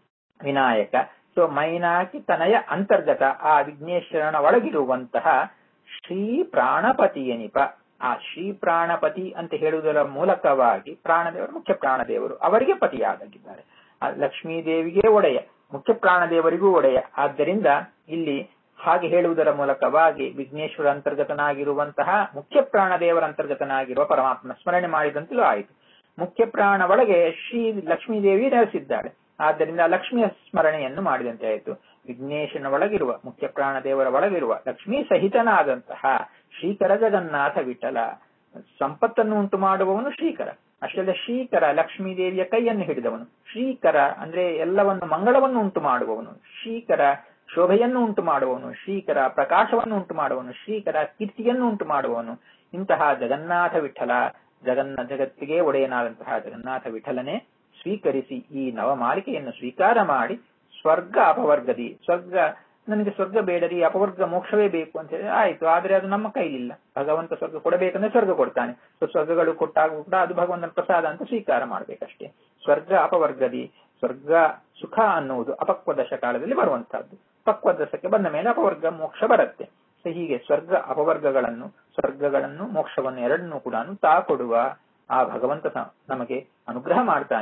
ವಿನಾಯಕ ಸೊ ಮೈನಾಕಿ ತನಯ ಅಂತರ್ಗತ ಆ ವಿಘ್ನೇಶ್ವರನ ಒಳಗಿರುವಂತಹ ಶ್ರೀ ಪ್ರಾಣಪತಿ ಎನಿಪ ಆ ಶ್ರೀ ಪ್ರಾಣಪತಿ ಅಂತ ಹೇಳುವುದರ ಮೂಲಕವಾಗಿ ಪ್ರಾಣದೇವರು ಮುಖ್ಯ ಪ್ರಾಣದೇವರು ಅವರಿಗೆ ಪತಿಯಾಗಿದ್ದಾರೆ ಲಕ್ಷ್ಮೀ ದೇವಿಗೆ ಒಡೆಯ ಮುಖ್ಯ ಪ್ರಾಣದೇವರಿಗೂ ಒಡೆಯ ಆದ್ದರಿಂದ ಇಲ್ಲಿ ಹಾಗೆ ಹೇಳುವುದರ ಮೂಲಕವಾಗಿ ವಿಘ್ನೇಶ್ವರ ಅಂತರ್ಗತನಾಗಿರುವಂತಹ ಮುಖ್ಯ ಪ್ರಾಣದೇವರ ಅಂತರ್ಗತನಾಗಿರುವ ಪರಮಾತ್ಮನ ಸ್ಮರಣೆ ಮಾಡಿದಂತಲೂ ಆಯಿತು ಮುಖ್ಯ ಪ್ರಾಣ ಒಳಗೆ ಶ್ರೀ ಲಕ್ಷ್ಮೀ ದೇವಿ ನೆಲೆಸಿದ್ದಾಳೆ ಆದ್ದರಿಂದ ಲಕ್ಷ್ಮಿಯ ಸ್ಮರಣೆಯನ್ನು ಮಾಡಿದಂತೆ ಆಯಿತು ವಿಘ್ನೇಶನ ಒಳಗಿರುವ ಮುಖ್ಯ ಪ್ರಾಣದೇವರ ಒಳಗಿರುವ ಲಕ್ಷ್ಮೀ ಸಹಿತನಾದಂತಹ ಶ್ರೀಕರ ಜಗನ್ನಾಥ ವಿಠಲ ಸಂಪತ್ತನ್ನು ಉಂಟು ಮಾಡುವವನು ಶ್ರೀಕರ ಅಷ್ಟಲ್ಲದೆ ಶ್ರೀಕರ ಲಕ್ಷ್ಮೀ ದೇವಿಯ ಕೈಯನ್ನು ಹಿಡಿದವನು ಶ್ರೀಕರ ಅಂದ್ರೆ ಎಲ್ಲವನ್ನು ಮಂಗಳವನ್ನು ಉಂಟು ಮಾಡುವವನು ಶ್ರೀಕರ ಶೋಭೆಯನ್ನು ಉಂಟು ಮಾಡುವವನು ಶ್ರೀಕರ ಪ್ರಕಾಶವನ್ನು ಉಂಟು ಮಾಡುವವನು ಶ್ರೀಕರ ಕೀರ್ತಿಯನ್ನು ಉಂಟು ಮಾಡುವವನು ಇಂತಹ ಜಗನ್ನಾಥ ವಿಠಲ ಜಗನ್ನ ಜಗತ್ತಿಗೆ ಒಡೆಯನಾದಂತಹ ಜಗನ್ನಾಥ ವಿಠಲನೆ ಸ್ವೀಕರಿಸಿ ಈ ನವಮಾಲಿಕೆಯನ್ನು ಸ್ವೀಕಾರ ಮಾಡಿ ಸ್ವರ್ಗ ಅಪವರ್ಗದಿ ಸ್ವರ್ಗ ನನಗೆ ಸ್ವರ್ಗ ಬೇಡರಿ ಅಪವರ್ಗ ಮೋಕ್ಷವೇ ಬೇಕು ಅಂತ ಹೇಳಿ ಆಯ್ತು ಆದ್ರೆ ಅದು ನಮ್ಮ ಕೈಲಿಲ್ಲ ಭಗವಂತ ಸ್ವರ್ಗ ಕೊಡಬೇಕಂದ್ರೆ ಸ್ವರ್ಗ ಕೊಡ್ತಾನೆ ಸೊ ಸ್ವರ್ಗಗಳು ಕೊಟ್ಟಾಗ ಕೂಡ ಅದು ಭಗವಂತನ ಪ್ರಸಾದ ಅಂತ ಸ್ವೀಕಾರ ಮಾಡ್ಬೇಕಷ್ಟೇ ಸ್ವರ್ಗ ಅಪವರ್ಗದಿ ಸ್ವರ್ಗ ಸುಖ ಅನ್ನುವುದು ಅಪಕ್ವ ದಶ ಕಾಲದಲ್ಲಿ ಬರುವಂತಹದ್ದು ಪಕ್ವ ದಶಕ್ಕೆ ಬಂದ ಮೇಲೆ ಅಪವರ್ಗ ಮೋಕ್ಷ ಬರುತ್ತೆ ಸೊ ಹೀಗೆ ಸ್ವರ್ಗ ಅಪವರ್ಗಗಳನ್ನು ಸ್ವರ್ಗಗಳನ್ನು ಮೋಕ್ಷವನ್ನು ಎರಡನ್ನೂ ಕೂಡ ತಾ ಕೊಡುವ ಆ ಭಗವಂತ ನಮಗೆ ಅನುಗ್ರಹ ಮಾಡ್ತಾನೆ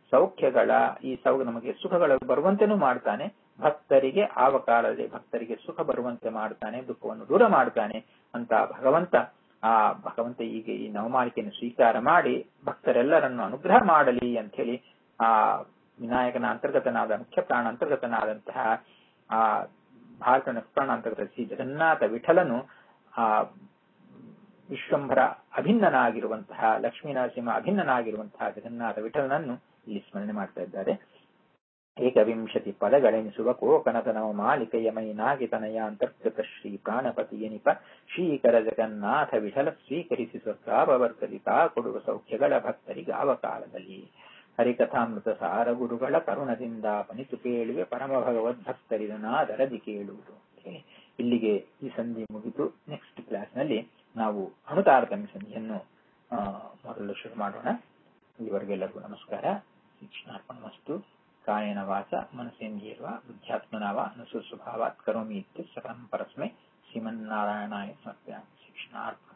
ಸೌಖ್ಯಗಳ ಈ ಸೌ ನಮಗೆ ಸುಖಗಳು ಬರುವಂತೆನೂ ಮಾಡ್ತಾನೆ ಭಕ್ತರಿಗೆ ಆವ ಕಾಲದಲ್ಲಿ ಭಕ್ತರಿಗೆ ಸುಖ ಬರುವಂತೆ ಮಾಡ್ತಾನೆ ದುಃಖವನ್ನು ದೂರ ಮಾಡ್ತಾನೆ ಅಂತ ಭಗವಂತ ಆ ಭಗವಂತ ಈಗ ಈ ನವಮಾಲಿಕೆಯನ್ನು ಸ್ವೀಕಾರ ಮಾಡಿ ಭಕ್ತರೆಲ್ಲರನ್ನು ಅನುಗ್ರಹ ಮಾಡಲಿ ಅಂತ ಹೇಳಿ ಆ ವಿನಾಯಕನ ಅಂತರ್ಗತನಾದ ಮುಖ್ಯ ಪ್ರಾಣ ಅಂತರ್ಗತನಾದಂತಹ ಆ ಭಾರತ ಪ್ರಾಣ ಅಂತರ್ಗತ ಶ್ರೀ ಜಗನ್ನಾಥ ವಿಠಲನು ಆ ವಿಶ್ವಂಭರ ಅಭಿನ್ನನಾಗಿರುವಂತಹ ಲಕ್ಷ್ಮೀ ನರಸಿಂಹ ಅಭಿನ್ನನಾಗಿರುವಂತಹ ಜಗನ್ನಾಥ ವಿಠಲನನ್ನು ಇಲ್ಲಿ ಸ್ಮರಣೆ ಮಾಡ್ತಾ ಇದ್ದಾರೆ ಏಕವಿಂಶತಿ ಪದಗಳೆನಿಸುವ ಕೋಕನದ ನವ ಮಾಲಿಕೆಯ ಮೈನಾಗಿತನಯ ಅಂತರ್ಗತ ಶ್ರೀ ಪ್ರಾಣಪತಿ ಎನಿಪ ಶ್ರೀಕರ ಜಗನ್ನಾಥ ವಿಠಲ ಸ್ವೀಕರಿಸಿ ಸ್ವರ್ಗಾಪವರ್ಗದಿ ತಾ ಕೊಡುವ ಸೌಖ್ಯಗಳ ಭಕ್ತರಿಗೆ ಕಾಲದಲ್ಲಿ ಹರಿಕಥಾಮೃತ ಸಾರ ಗುರುಗಳ ಕರುಣದಿಂದ ಪನಿತು ಕೇಳುವೆ ಪರಮ ಭಗವದ್ಭಕ್ತರಿದನಾದರದಿ ಕೇಳುವುದು ಹೇಳಿ ಇಲ್ಲಿಗೆ ಈ ಸಂಧಿ ಮುಗಿದು ನೆಕ್ಸ್ಟ್ ಕ್ಲಾಸ್ನಲ್ಲಿ ನಾವು ಅಣುತಾರತಮ್ಯ ಸಂಧಿಯನ್ನು ಮೊದಲು ಶುರು ಮಾಡೋಣ ಇಲ್ಲಿವರೆಗೆಲ್ಲರಿಗೂ ನಮಸ್ಕಾರ ಶಿಕ್ಷಣಾರ್ಪಣಮಸ್ತು ಕಾಯನ ವಾಚ ಮನಸೇಂದ್ರಿಯರ್ವ ಬುದ್ಧ್ಯಾತ್ಮನಾವ ನಸುಸ್ವಭಾವಾತ್ ಕರೋಮಿ ಇತ್ಯ ಸಕಲಂ ಪರಸ್ಮೈ ಶ್ರೀಮನ್ನಾರಾಯಣಾಯ ಸಮರ್ಪಯಾಮಿ ಶಿಕ್ಷಣಾರ್ಪಣ